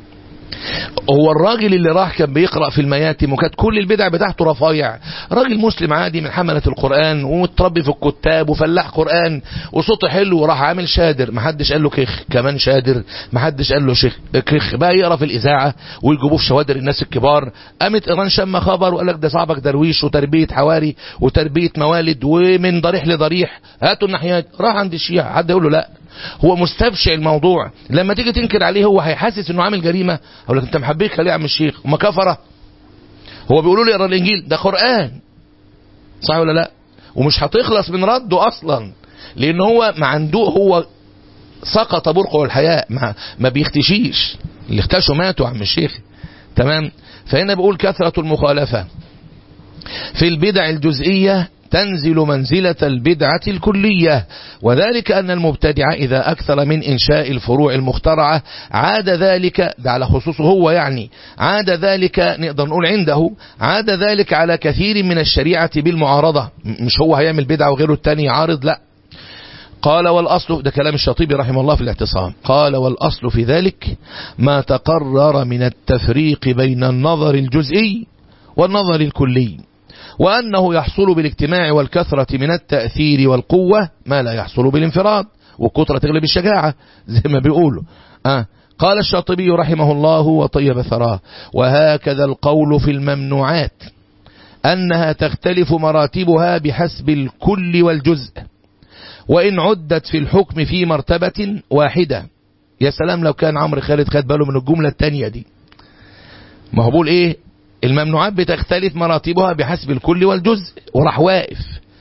هو الراجل اللي راح كان بيقرأ في المياتم وكانت كل البدع بتاعته رفايع راجل مسلم عادي من حملة القرآن ومتربي في الكتاب وفلاح قرآن وصوته حلو وراح عامل شادر محدش قال له كخ كمان شادر محدش قال له شيخ كخ بقى يقرا في الإذاعة ويجيبوه في شوادر الناس الكبار قامت إيران شم خبر وقال لك ده صاحبك درويش وتربية حواري وتربية موالد ومن ضريح لضريح هاتوا الناحيات راح عند الشيعة حد يقول له لا هو مستبشع الموضوع لما تيجي تنكر عليه هو هيحسس انه عامل جريمه اقول لك انت محبيك ليه يا عم الشيخ وما كفره هو بيقولوا لي اقرا الانجيل ده قران صح ولا لا ومش هتخلص من رده اصلا لان هو ما عنده هو سقط برقه الحياء ما, ما بيختشيش اللي اختشوا ماتوا عم الشيخ تمام فهنا بقول كثرة المخالفة في البدع الجزئية تنزل منزلة البدعة الكلية وذلك أن المبتدع إذا أكثر من إنشاء الفروع المخترعة عاد ذلك ده على خصوصه هو يعني عاد ذلك نقدر نقول عنده عاد ذلك على كثير من الشريعة بالمعارضة مش هو هيعمل بدعة وغيره التاني يعارض لا قال والأصل ده كلام الشاطبي رحمه الله في الاعتصام قال والأصل في ذلك ما تقرر من التفريق بين النظر الجزئي والنظر الكلي وأنه يحصل بالاجتماع والكثرة من التأثير والقوة ما لا يحصل بالانفراد والكثرة تغلب الشجاعة زي ما بيقولوا آه قال الشاطبي رحمه الله وطيب ثراه وهكذا القول في الممنوعات أنها تختلف مراتبها بحسب الكل والجزء وإن عدت في الحكم في مرتبة واحدة يا سلام لو كان عمرو خالد خد باله من الجملة التانية دي ما هو بقول ايه الممنوعات بتختلف مراتبها بحسب الكل والجزء وراح واقف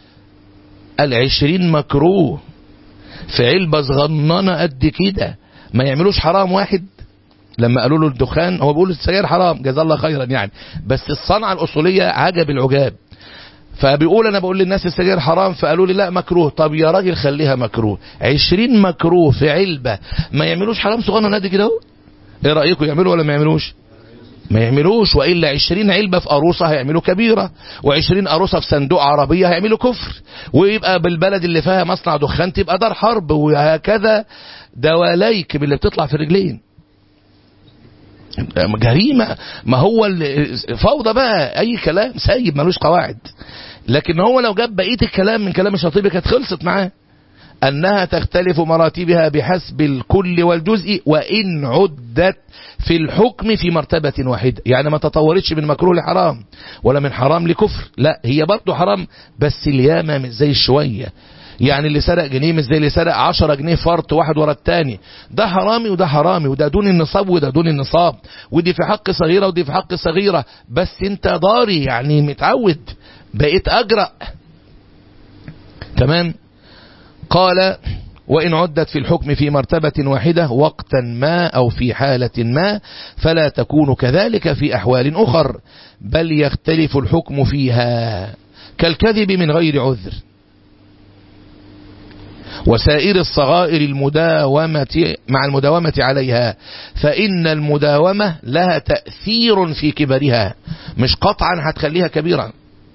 العشرين مكروه في علبة صغننة قد كده ما يعملوش حرام واحد لما قالوا له الدخان هو بيقول السجاير حرام جزا الله خيرا يعني بس الصنعة الأصولية عجب العجاب فبيقول انا بقول للناس السجاير حرام فقالوا لي لا مكروه طب يا راجل خليها مكروه عشرين مكروه في علبة ما يعملوش حرام صغنن قد كده ايه رأيكم يعملوا ولا ما يعملوش ما يعملوش وإلا عشرين علبة في أروسة هيعملوا كبيرة وعشرين أروسة في صندوق عربية هيعملوا كفر ويبقى بالبلد اللي فيها مصنع دخان تبقى دار حرب وهكذا دواليك باللي بتطلع في الرجلين جريمة ما هو فوضى بقى أي كلام سايب ملوش قواعد لكن هو لو جاب بقية الكلام من كلام الشاطبي كانت خلصت معاه أنها تختلف مراتبها بحسب الكل والجزء وإن عدت في الحكم في مرتبة واحدة يعني ما تطورتش من مكروه لحرام ولا من حرام لكفر لا هي برضه حرام بس اليامة مش زي الشوية يعني اللي سرق جنيه مش زي اللي سرق 10 جنيه فرط واحد ورا التاني ده حرامي وده حرامي وده دون النصاب وده دون النصاب ودي في حق صغيرة ودي في حق صغيرة بس انت ضاري يعني متعود بقيت أجرأ تمام قال وإن عدت في الحكم في مرتبة واحدة وقتا ما أو في حالة ما فلا تكون كذلك في أحوال أخر بل يختلف الحكم فيها كالكذب من غير عذر وسائر الصغائر المداومة مع المداومة عليها فإن المداومة لها تأثير في كبرها مش قطعا هتخليها كبيرة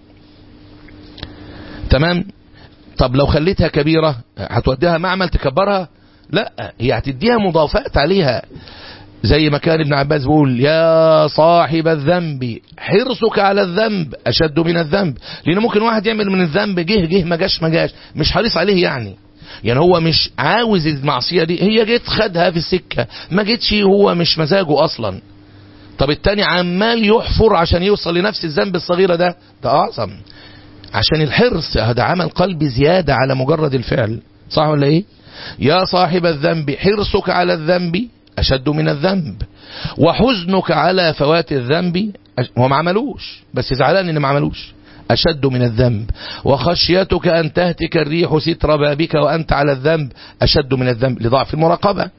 تمام طب لو خليتها كبيرة هتوديها معمل تكبرها لا هي هتديها مضافات عليها زي ما كان ابن عباس بيقول يا صاحب الذنب حرصك على الذنب أشد من الذنب لأن ممكن واحد يعمل من الذنب جه جه ما جاش ما جاش مش حريص عليه يعني يعني هو مش عاوز المعصية دي هي جيت خدها في السكة ما جيتش هو مش مزاجه أصلا طب التاني عمال يحفر عشان يوصل لنفس الذنب الصغيرة ده ده أعظم عشان الحرص هذا عمل قلبي زيادة على مجرد الفعل صح ولا ايه يا صاحب الذنب حرصك على الذنب أشد من الذنب وحزنك على فوات الذنب هو ما عملوش بس زعلان ان ما عملوش أشد من الذنب وخشيتك أن تهتك الريح ستر بابك وأنت على الذنب أشد من الذنب لضعف المراقبة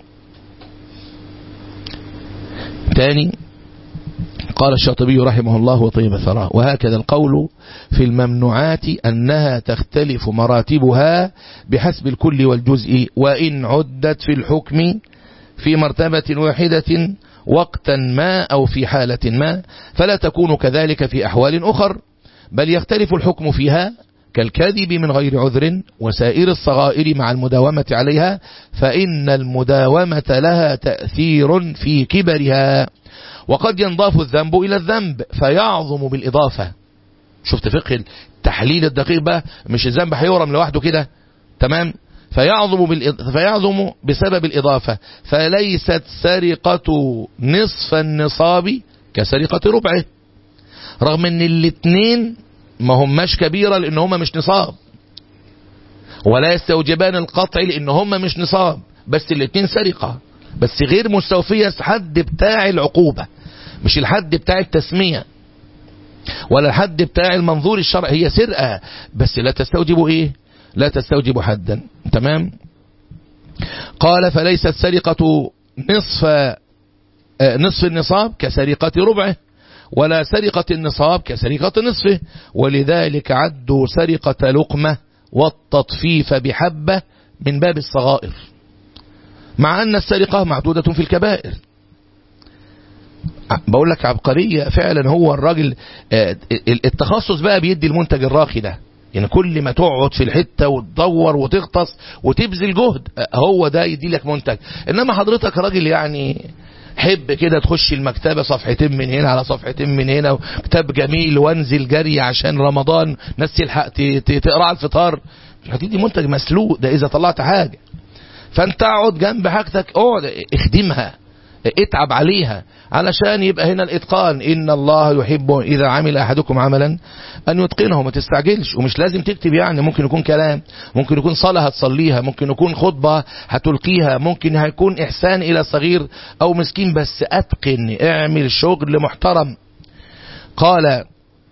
تاني قال الشاطبي رحمه الله وطيب ثراه وهكذا القول في الممنوعات أنها تختلف مراتبها بحسب الكل والجزء وإن عدت في الحكم في مرتبة واحدة وقتا ما أو في حالة ما فلا تكون كذلك في أحوال أخر بل يختلف الحكم فيها كالكذب من غير عذر وسائر الصغائر مع المداومة عليها فإن المداومة لها تأثير في كبرها وقد ينضاف الذنب إلى الذنب فيعظم بالإضافة شفت فقه التحليل الدقيق بقى مش الذنب هيورم لوحده كده تمام فيعظم, بالإض... فيعظم بسبب الإضافة فليست سرقة نصف النصاب كسرقة ربعه رغم ان الاثنين ما هماش كبيرة لان هما مش نصاب ولا يستوجبان القطع لان هما مش نصاب بس الاثنين سرقة بس غير مستوفية الحد بتاع العقوبة مش الحد بتاع التسمية ولا الحد بتاع المنظور الشرعي هي سرقة بس لا تستوجب ايه لا تستوجب حدا تمام قال فليست سرقة نصف نصف النصاب كسرقة ربعه ولا سرقة النصاب كسرقة نصفه ولذلك عدوا سرقة لقمة والتطفيف بحبة من باب الصغائر مع أن السرقة معدودة في الكبائر بقول لك عبقرية فعلا هو الراجل التخصص بقى بيدي المنتج الراقي ده يعني كل ما تقعد في الحتة وتدور وتغطس وتبذل جهد هو ده يدي لك منتج انما حضرتك راجل يعني حب كده تخش المكتبة صفحتين من هنا على صفحتين من هنا كتاب جميل وانزل جري عشان رمضان ناس تلحق تقرا على الفطار مش هتدي منتج مسلوق ده اذا طلعت حاجة فانت اقعد جنب حاجتك اقعد اخدمها اتعب عليها علشان يبقى هنا الاتقان ان الله يحب اذا عمل احدكم عملا ان يتقنه ما تستعجلش ومش لازم تكتب يعني ممكن يكون كلام ممكن يكون صلاة هتصليها ممكن يكون خطبة هتلقيها ممكن هيكون احسان الى صغير او مسكين بس اتقن اعمل شغل محترم قال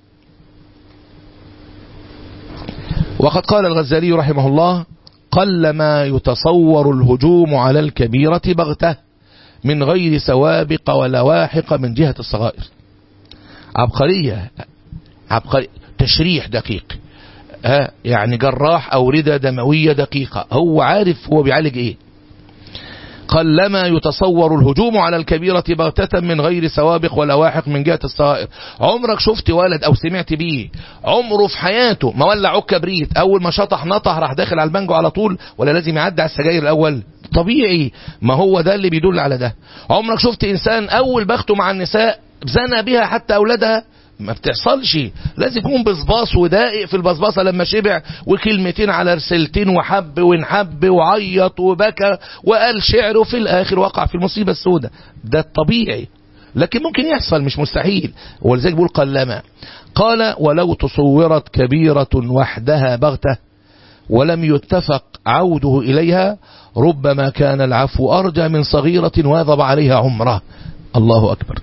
وقد قال الغزالي رحمه الله قل ما يتصور الهجوم على الكبيرة بغته من غير سوابق ولا واحق من جهة الصغائر عبقرية عبقرية تشريح دقيق ها يعني جراح أوردة دموية دقيقة هو عارف هو بيعالج ايه قلما يتصور الهجوم على الكبيرة بغتة من غير سوابق ولا واحق من جهة الصغائر عمرك شفت ولد او سمعت بيه عمره في حياته ما ولع عك كبريت اول ما شطح نطح راح داخل على البنجو على طول ولا لازم يعدي على السجاير الاول طبيعي ما هو ده اللي بيدل على ده عمرك شفت انسان اول بخته مع النساء زنى بها حتى اولادها ما بتحصلش لازم يكون بصباص ودائق في البصباصة لما شبع وكلمتين على رسالتين وحب ونحب وعيط وبكى وقال شعر وفي الآخر وقع في المصيبة السوداء ده الطبيعي لكن ممكن يحصل مش مستحيل ولذلك بيقول قلما قال ولو تصورت كبيرة وحدها بغتة ولم يتفق عوده إليها ربما كان العفو أرجى من صغيرة واظب عليها عمره الله أكبر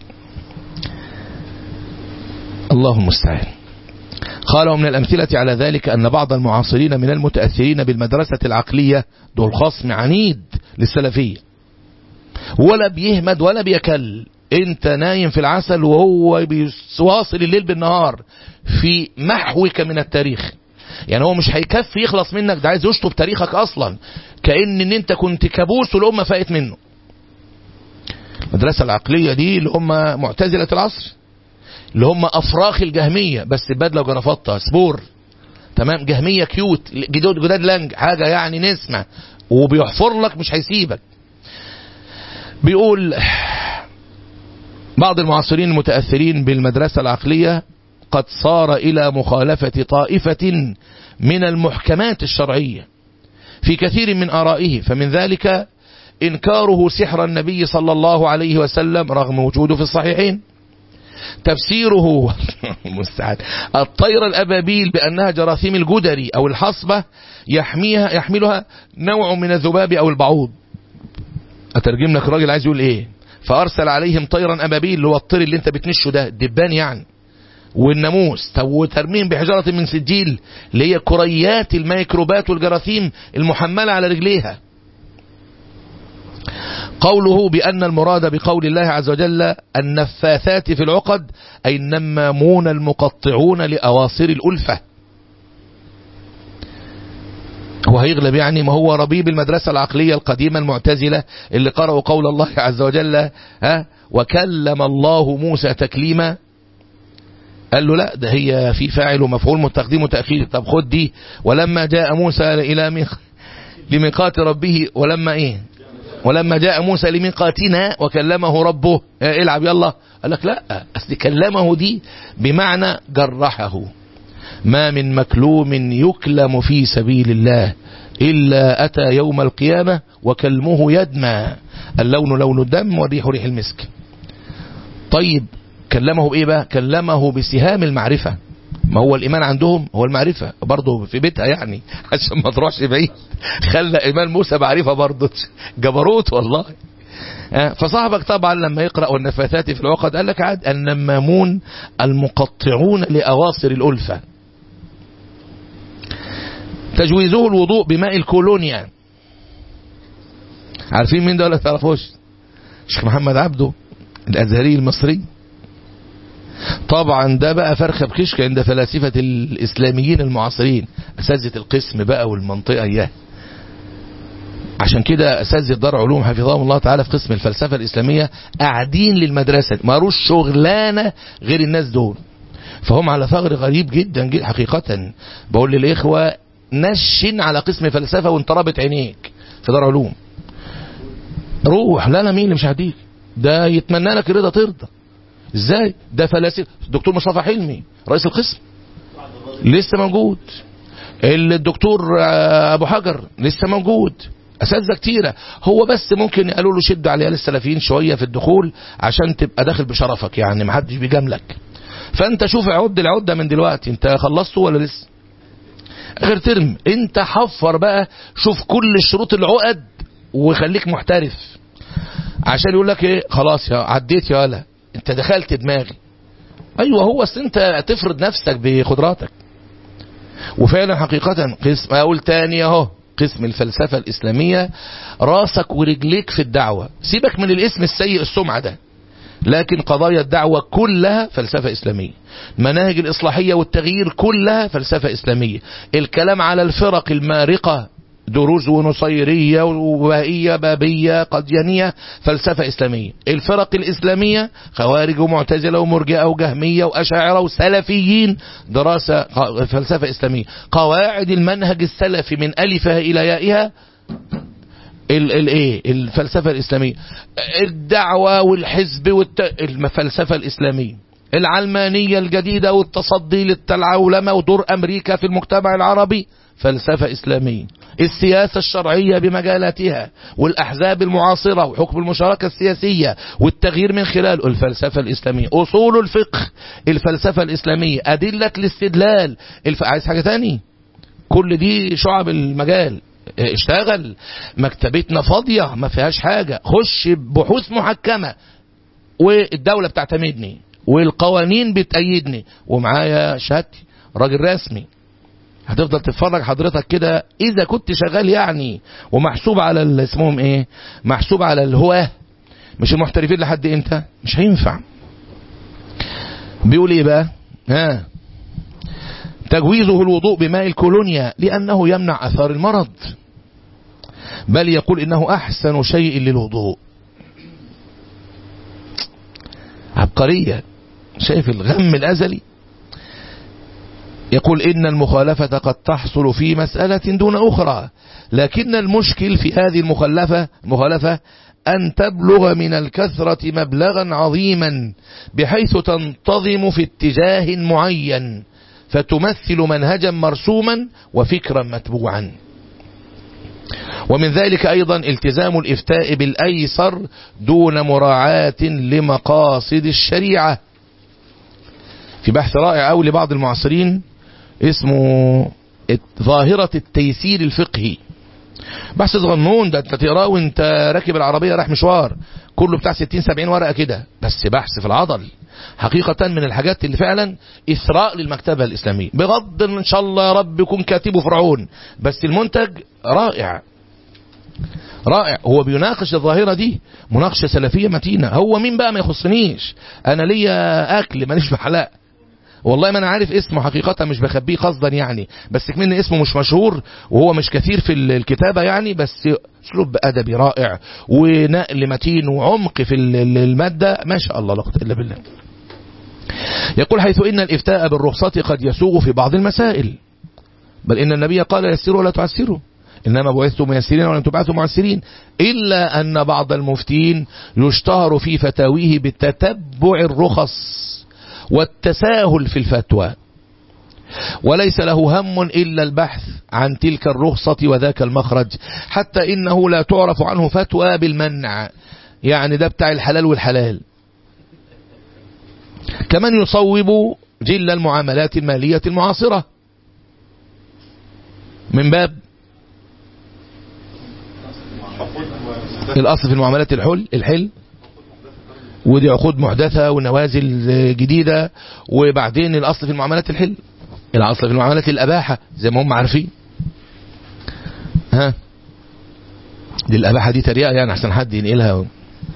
الله المستعان قال ومن الأمثلة على ذلك أن بعض المعاصرين من المتأثرين بالمدرسة العقلية دول خصم عنيد للسلفية ولا بيهمد ولا بيكل انت نايم في العسل وهو بيواصل الليل بالنهار في محوك من التاريخ يعني هو مش هيكفي يخلص منك ده عايز يشطب تاريخك اصلا كأن ان انت كنت كابوس والامة فاقت منه المدرسة العقلية دي اللي هم معتزلة العصر اللي هم افراخ الجهمية بس بدلة وجرافطة سبور تمام جهمية كيوت جدود جداد لانج حاجة يعني نسمة وبيحفر لك مش هيسيبك بيقول بعض المعاصرين المتأثرين بالمدرسة العقلية قد صار إلى مخالفة طائفة من المحكمات الشرعية في كثير من آرائه فمن ذلك إنكاره سحر النبي صلى الله عليه وسلم رغم وجوده في الصحيحين تفسيره المستعان الطير الأبابيل بأنها جراثيم الجدري أو الحصبة يحميها يحملها نوع من الذباب أو البعوض أترجم لك الراجل عايز يقول إيه فأرسل عليهم طيرا أبابيل اللي هو الطير اللي انت بتنشه ده الدبان يعني والناموس وترميم بحجارة من سجيل اللي هي كريات الميكروبات والجراثيم المحملة على رجليها قوله بأن المراد بقول الله عز وجل النفاثات في العقد أي النمامون المقطعون لأواصر الألفة هو هيغلب يعني ما هو ربيب المدرسة العقلية القديمة المعتزلة اللي قرأوا قول الله عز وجل ها وكلم الله موسى تكليما قال له لا ده هي في فاعل ومفعول متقديم وتأخير طب خد دي ولما جاء موسى إلى ميق... لميقات ربه ولما ايه ولما جاء موسى لميقاتنا وكلمه ربه اه العب يلا قال لك لا أصل كلمه دي بمعنى جرحه ما من مكلوم يكلم في سبيل الله إلا أتى يوم القيامة وكلمه يدمى اللون لون الدم والريح ريح المسك طيب كلمه بإيه بقى كلمه بسهام المعرفة ما هو الإيمان عندهم هو المعرفة برضه في بيتها يعني عشان ما تروحش بعيد خلى إيمان موسى معرفة برضه جبروت والله فصاحبك طبعا لما يقرأ والنفاثات في العقد قال لك عاد النمامون المقطعون لأواصر الألفة تجويزه الوضوء بماء الكولونيا عارفين مين ده ولا تعرفوش شيخ محمد عبده الأزهري المصري طبعا ده بقى فرخة بكشك عند فلاسفة الإسلاميين المعاصرين أساتذة القسم بقى والمنطقة إياه عشان كده أساتذة دار علوم حفظهم الله تعالى في قسم الفلسفة الإسلامية قاعدين للمدرسة ما روش شغلانة غير الناس دول فهم على ثغر غريب جدا, جدا حقيقة بقول للإخوة نشن على قسم فلسفة وانت رابط عينيك في دار علوم روح لا لا مين اللي مش هديك ده يتمنى لك الرضا ترضى ازاي ده فلاسفه الدكتور مصطفى حلمي رئيس القسم لسه موجود الدكتور ابو حجر لسه موجود اساتذه كتيره هو بس ممكن قالوا له شد على السلفيين شويه في الدخول عشان تبقى داخل بشرفك يعني ما حدش بيجاملك فانت شوف عد العده من دلوقتي انت خلصته ولا لسه غير ترم انت حفر بقى شوف كل الشروط العقد وخليك محترف عشان يقول لك ايه خلاص يا عديت يا ولا انت دخلت دماغي ايوه هو اصل انت تفرض نفسك بقدراتك وفعلا حقيقة قسم اقول تاني اهو قسم الفلسفة الاسلامية راسك ورجليك في الدعوة سيبك من الاسم السيء السمعة ده لكن قضايا الدعوة كلها فلسفة إسلامية مناهج الإصلاحية والتغيير كلها فلسفة إسلامية الكلام على الفرق المارقة دروز ونصيرية وبائية بابية قديانية فلسفة إسلامية الفرق الإسلامية خوارج ومعتزلة ومرجئة وجهمية وأشاعرة وسلفيين دراسة فلسفة إسلامية قواعد المنهج السلفي من ألفها إلى يائها الايه الفلسفه الاسلاميه الدعوه والحزب والت... الفلسفه الاسلاميه العلمانية الجديدة والتصدي للعولمة ودور أمريكا في المجتمع العربي فلسفة إسلامية السياسة الشرعية بمجالاتها والأحزاب المعاصرة وحكم المشاركة السياسية والتغيير من خلال الفلسفة الإسلامية أصول الفقه الفلسفة الإسلامية أدلة الاستدلال الف... عايز حاجة تاني كل دي شعب المجال اشتغل مكتبتنا فاضية ما فيهاش حاجة خش بحوث محكمة والدولة بتعتمدني والقوانين بتأيدني ومعايا شهادتي راجل رسمي هتفضل تتفرج حضرتك كده اذا كنت شغال يعني ومحسوب على ال- اسمهم ايه محسوب على الهواه مش المحترفين لحد امتى مش هينفع بيقول ايه بقى ها تجويزه الوضوء بماء الكولونيا لانه يمنع اثار المرض بل يقول انه احسن شيء للوضوء عبقرية شايف الغم الازلي يقول إن المخالفة قد تحصل في مسألة دون أخرى لكن المشكل في هذه المخالفة مخالفة أن تبلغ من الكثرة مبلغا عظيما بحيث تنتظم في اتجاه معين فتمثل منهجا مرسوما وفكرا متبوعا ومن ذلك أيضا التزام الإفتاء بالأيسر دون مراعاة لمقاصد الشريعة في بحث رائع أوي لبعض المعاصرين اسمه ظاهرة التيسير الفقهي بحث صغنون ده انت تقراه وانت راكب العربية رايح مشوار كله بتاع 60 70 ورقة كده بس بحث في العضل حقيقة من الحاجات اللي فعلا إثراء للمكتبة الإسلامية بغض إن شاء الله يا رب يكون كاتبه فرعون بس المنتج رائع رائع هو بيناقش الظاهرة دي مناقشة سلفية متينة هو مين بقى ما يخصنيش أنا ليا أكل ماليش بحلاق والله ما انا عارف اسمه حقيقة مش بخبيه قصدا يعني بس كمان اسمه مش مشهور وهو مش كثير في الكتابة يعني بس اسلوب ادبي رائع ونقل متين وعمق في المادة ما شاء الله لا قوه الا بالله يقول حيث ان الافتاء بالرخصة قد يسوغ في بعض المسائل بل ان النبي قال يسروا ولا تعسروا إنما بعثتم ميسرين ولم تبعثوا معسرين إلا أن بعض المفتين يشتهر في فتاويه بتتبع الرخص والتساهل في الفتوى وليس له هم إلا البحث عن تلك الرخصة وذاك المخرج حتى إنه لا تعرف عنه فتوى بالمنع يعني ده بتاع الحلال والحلال كمن يصوب جل المعاملات المالية المعاصرة من باب الأصل في المعاملات الحل الحل ودي عقود محدثة ونوازل جديدة وبعدين الأصل في المعاملات الحل الأصل في المعاملات الأباحة زي ما هم عارفين ها دي الأباحة دي تريقة يعني عشان حد ينقلها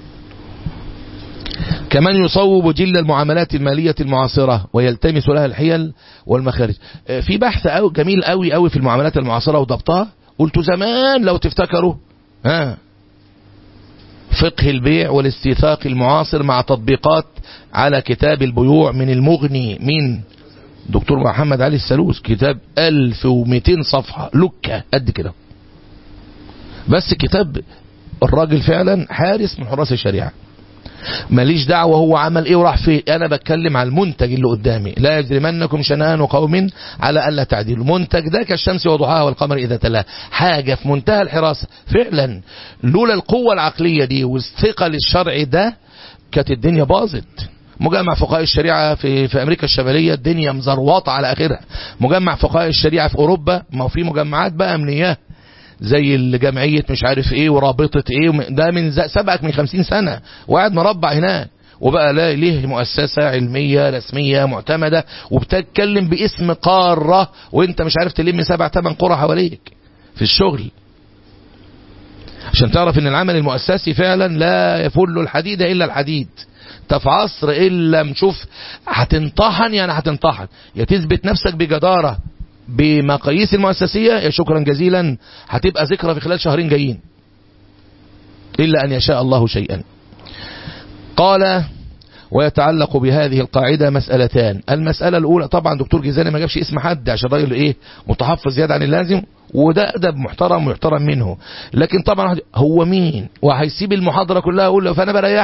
كمان يصوب جل المعاملات المالية المعاصرة ويلتمس لها الحيل والمخارج في بحث أو جميل قوي قوي في المعاملات المعاصرة وضبطها قلت زمان لو تفتكروا ها فقه البيع والاستيثاق المعاصر مع تطبيقات على كتاب البيوع من المغني من دكتور محمد علي السلوس كتاب 1200 صفحة لكة قد كده بس كتاب الراجل فعلا حارس من حراس الشريعة ماليش دعوة هو عمل ايه وراح فيه انا بتكلم على المنتج اللي قدامي لا يجرمنكم شنآن قوم على الا تعديلوا المنتج ده كالشمس وضحاها والقمر اذا تلاها حاجة في منتهى الحراسة فعلا لولا القوة العقلية دي والثقة للشرع ده كانت الدنيا باظت مجمع فقهاء الشريعة في, في أمريكا الشمالية الدنيا مزروطة على آخرها مجمع فقهاء الشريعة في أوروبا ما هو في مجمعات بقى أمنية زي الجمعية مش عارف ايه ورابطة ايه ده من سبقك من خمسين سنة وقاعد مربع هناك وبقى لا ليه مؤسسة علمية رسمية معتمدة وبتتكلم باسم قارة وانت مش عارف تلم سبع تمن قرى حواليك في الشغل عشان تعرف ان العمل المؤسسي فعلا لا يفل الحديد الا الحديد انت في عصر الا مشوف هتنطحن يعني هتنطحن يا تثبت نفسك بجدارة بمقاييس المؤسسية يا شكرا جزيلا هتبقى ذكرى في خلال شهرين جايين إلا أن يشاء الله شيئا قال ويتعلق بهذه القاعدة مسألتان المسألة الأولى طبعا دكتور جيزاني ما جابش اسم حد عشان راجل إيه متحفظ زيادة عن اللازم وده أدب محترم ويحترم منه لكن طبعا هو مين وهيسيب المحاضرة كلها يقول له فأنا بريحك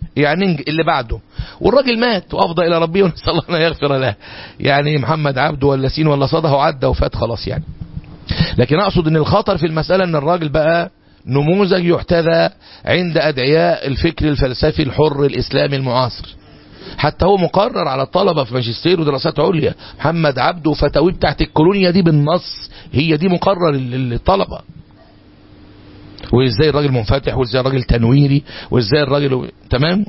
يعني اللي بعده والراجل مات وافضى الى ربه ونسال الله ان يغفر له يعني محمد عبده ولا سين ولا صده وعدى وفات خلاص يعني لكن اقصد ان الخطر في المساله ان الراجل بقى نموذج يحتذى عند ادعياء الفكر الفلسفي الحر الاسلامي المعاصر حتى هو مقرر على الطلبة في ماجستير ودراسات عليا محمد عبده وفتاويه بتاعت الكولونيا دي بالنص هي دي مقرر للطلبة وازاي الراجل منفتح وازاي الراجل تنويري وازاي الراجل تمام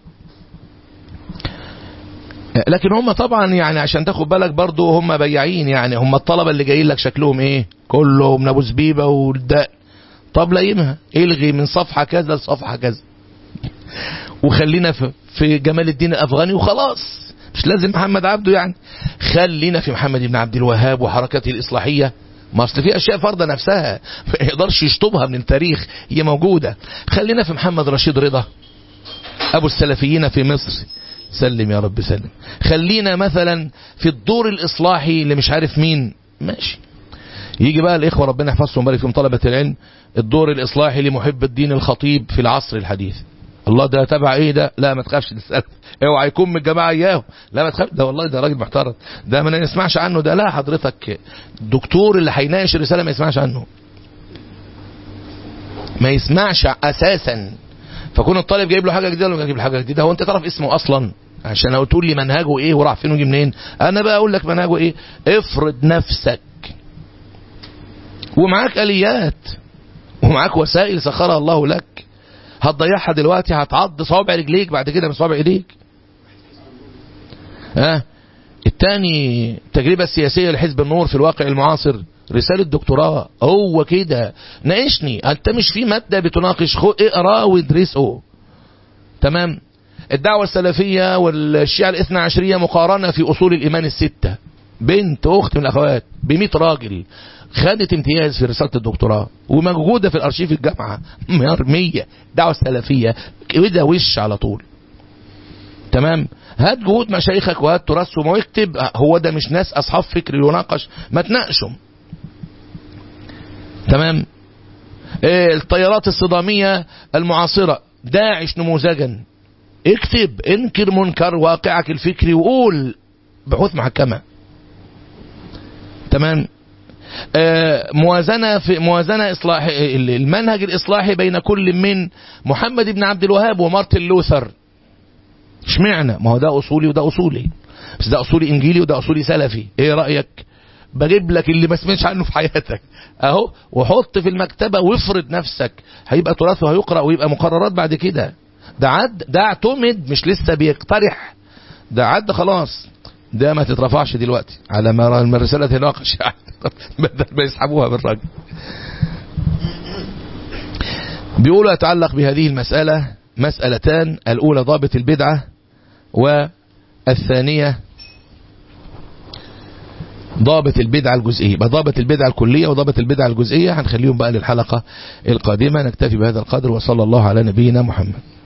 لكن هم طبعا يعني عشان تاخد بالك برضو هم بياعين يعني هم الطلبة اللي جايين لك شكلهم ايه كلهم ابو زبيبة والدق طب لايمها الغي من صفحة كذا لصفحة كذا وخلينا في, في جمال الدين الافغاني وخلاص مش لازم محمد عبده يعني خلينا في محمد بن عبد الوهاب وحركته الاصلاحيه ما اصل في اشياء فرضه نفسها ما يقدرش يشطبها من التاريخ هي موجوده خلينا في محمد رشيد رضا ابو السلفيين في مصر سلم يا رب سلم خلينا مثلا في الدور الاصلاحي اللي مش عارف مين ماشي يجي بقى الاخوه ربنا يحفظهم ويبارك فيهم طلبه العلم الدور الاصلاحي لمحب الدين الخطيب في العصر الحديث الله ده تبع ايه ده لا ما تخافش تسال اوعى يكون من الجماعه اياهم لا ما تخافش ده والله ده راجل محترم ده ما نسمعش عنه ده لا حضرتك الدكتور اللي هيناقش الرساله ما يسمعش عنه ما يسمعش اساسا فكون الطالب جايب له حاجه جديده ولا جايب له حاجه جديده هو انت تعرف اسمه اصلا عشان لو تقول لي منهجه ايه وراح فين وجي منين انا بقى اقول لك منهجه ايه افرض نفسك ومعاك اليات ومعاك وسائل سخرها الله لك هتضيعها دلوقتي هتعض صوابع رجليك بعد كده من صوابع ايديك ها أه؟ الثاني التجربة السياسية لحزب النور في الواقع المعاصر رسالة دكتوراه هو كده ناقشني انت مش في مادة بتناقش خو اقرا وادرسه تمام الدعوة السلفية والشيعة الاثنى عشرية مقارنة في اصول الايمان الستة بنت اخت من الاخوات ب 100 راجل خدت امتياز في رسالة الدكتوراه وموجودة في الارشيف الجامعة 100 دعوة سلفية كده وش على طول تمام هات جهود مشايخك وهات تراثهم واكتب هو ده مش ناس اصحاب فكر يناقش ما تناقشهم تمام إيه الطيارات الصدامية المعاصرة داعش نموذجا اكتب انكر منكر واقعك الفكري وقول بحوث محكمة تمام آه موازنة في موازنة إصلاح المنهج الإصلاحي بين كل من محمد بن عبد الوهاب ومارتن لوثر اشمعنى ما هو ده أصولي وده أصولي بس ده أصولي إنجيلي وده أصولي سلفي إيه رأيك بجيب لك اللي ما سمعتش عنه في حياتك اهو وحط في المكتبة وافرض نفسك هيبقى تراثه هيقرأ ويبقى مقررات بعد كده ده عد ده اعتمد مش لسه بيقترح ده عد خلاص ده ما تترفعش دلوقتي على ما الرسالة تناقش يعني بدل ما يسحبوها بالراجل بيقولوا يتعلق بهذه المسألة مسألتان الأولى ضابط البدعة والثانية ضابط البدعة الجزئية يبقى ضابط البدعة الكلية وضابط البدعة الجزئية هنخليهم بقى للحلقة القادمة نكتفي بهذا القدر وصلى الله على نبينا محمد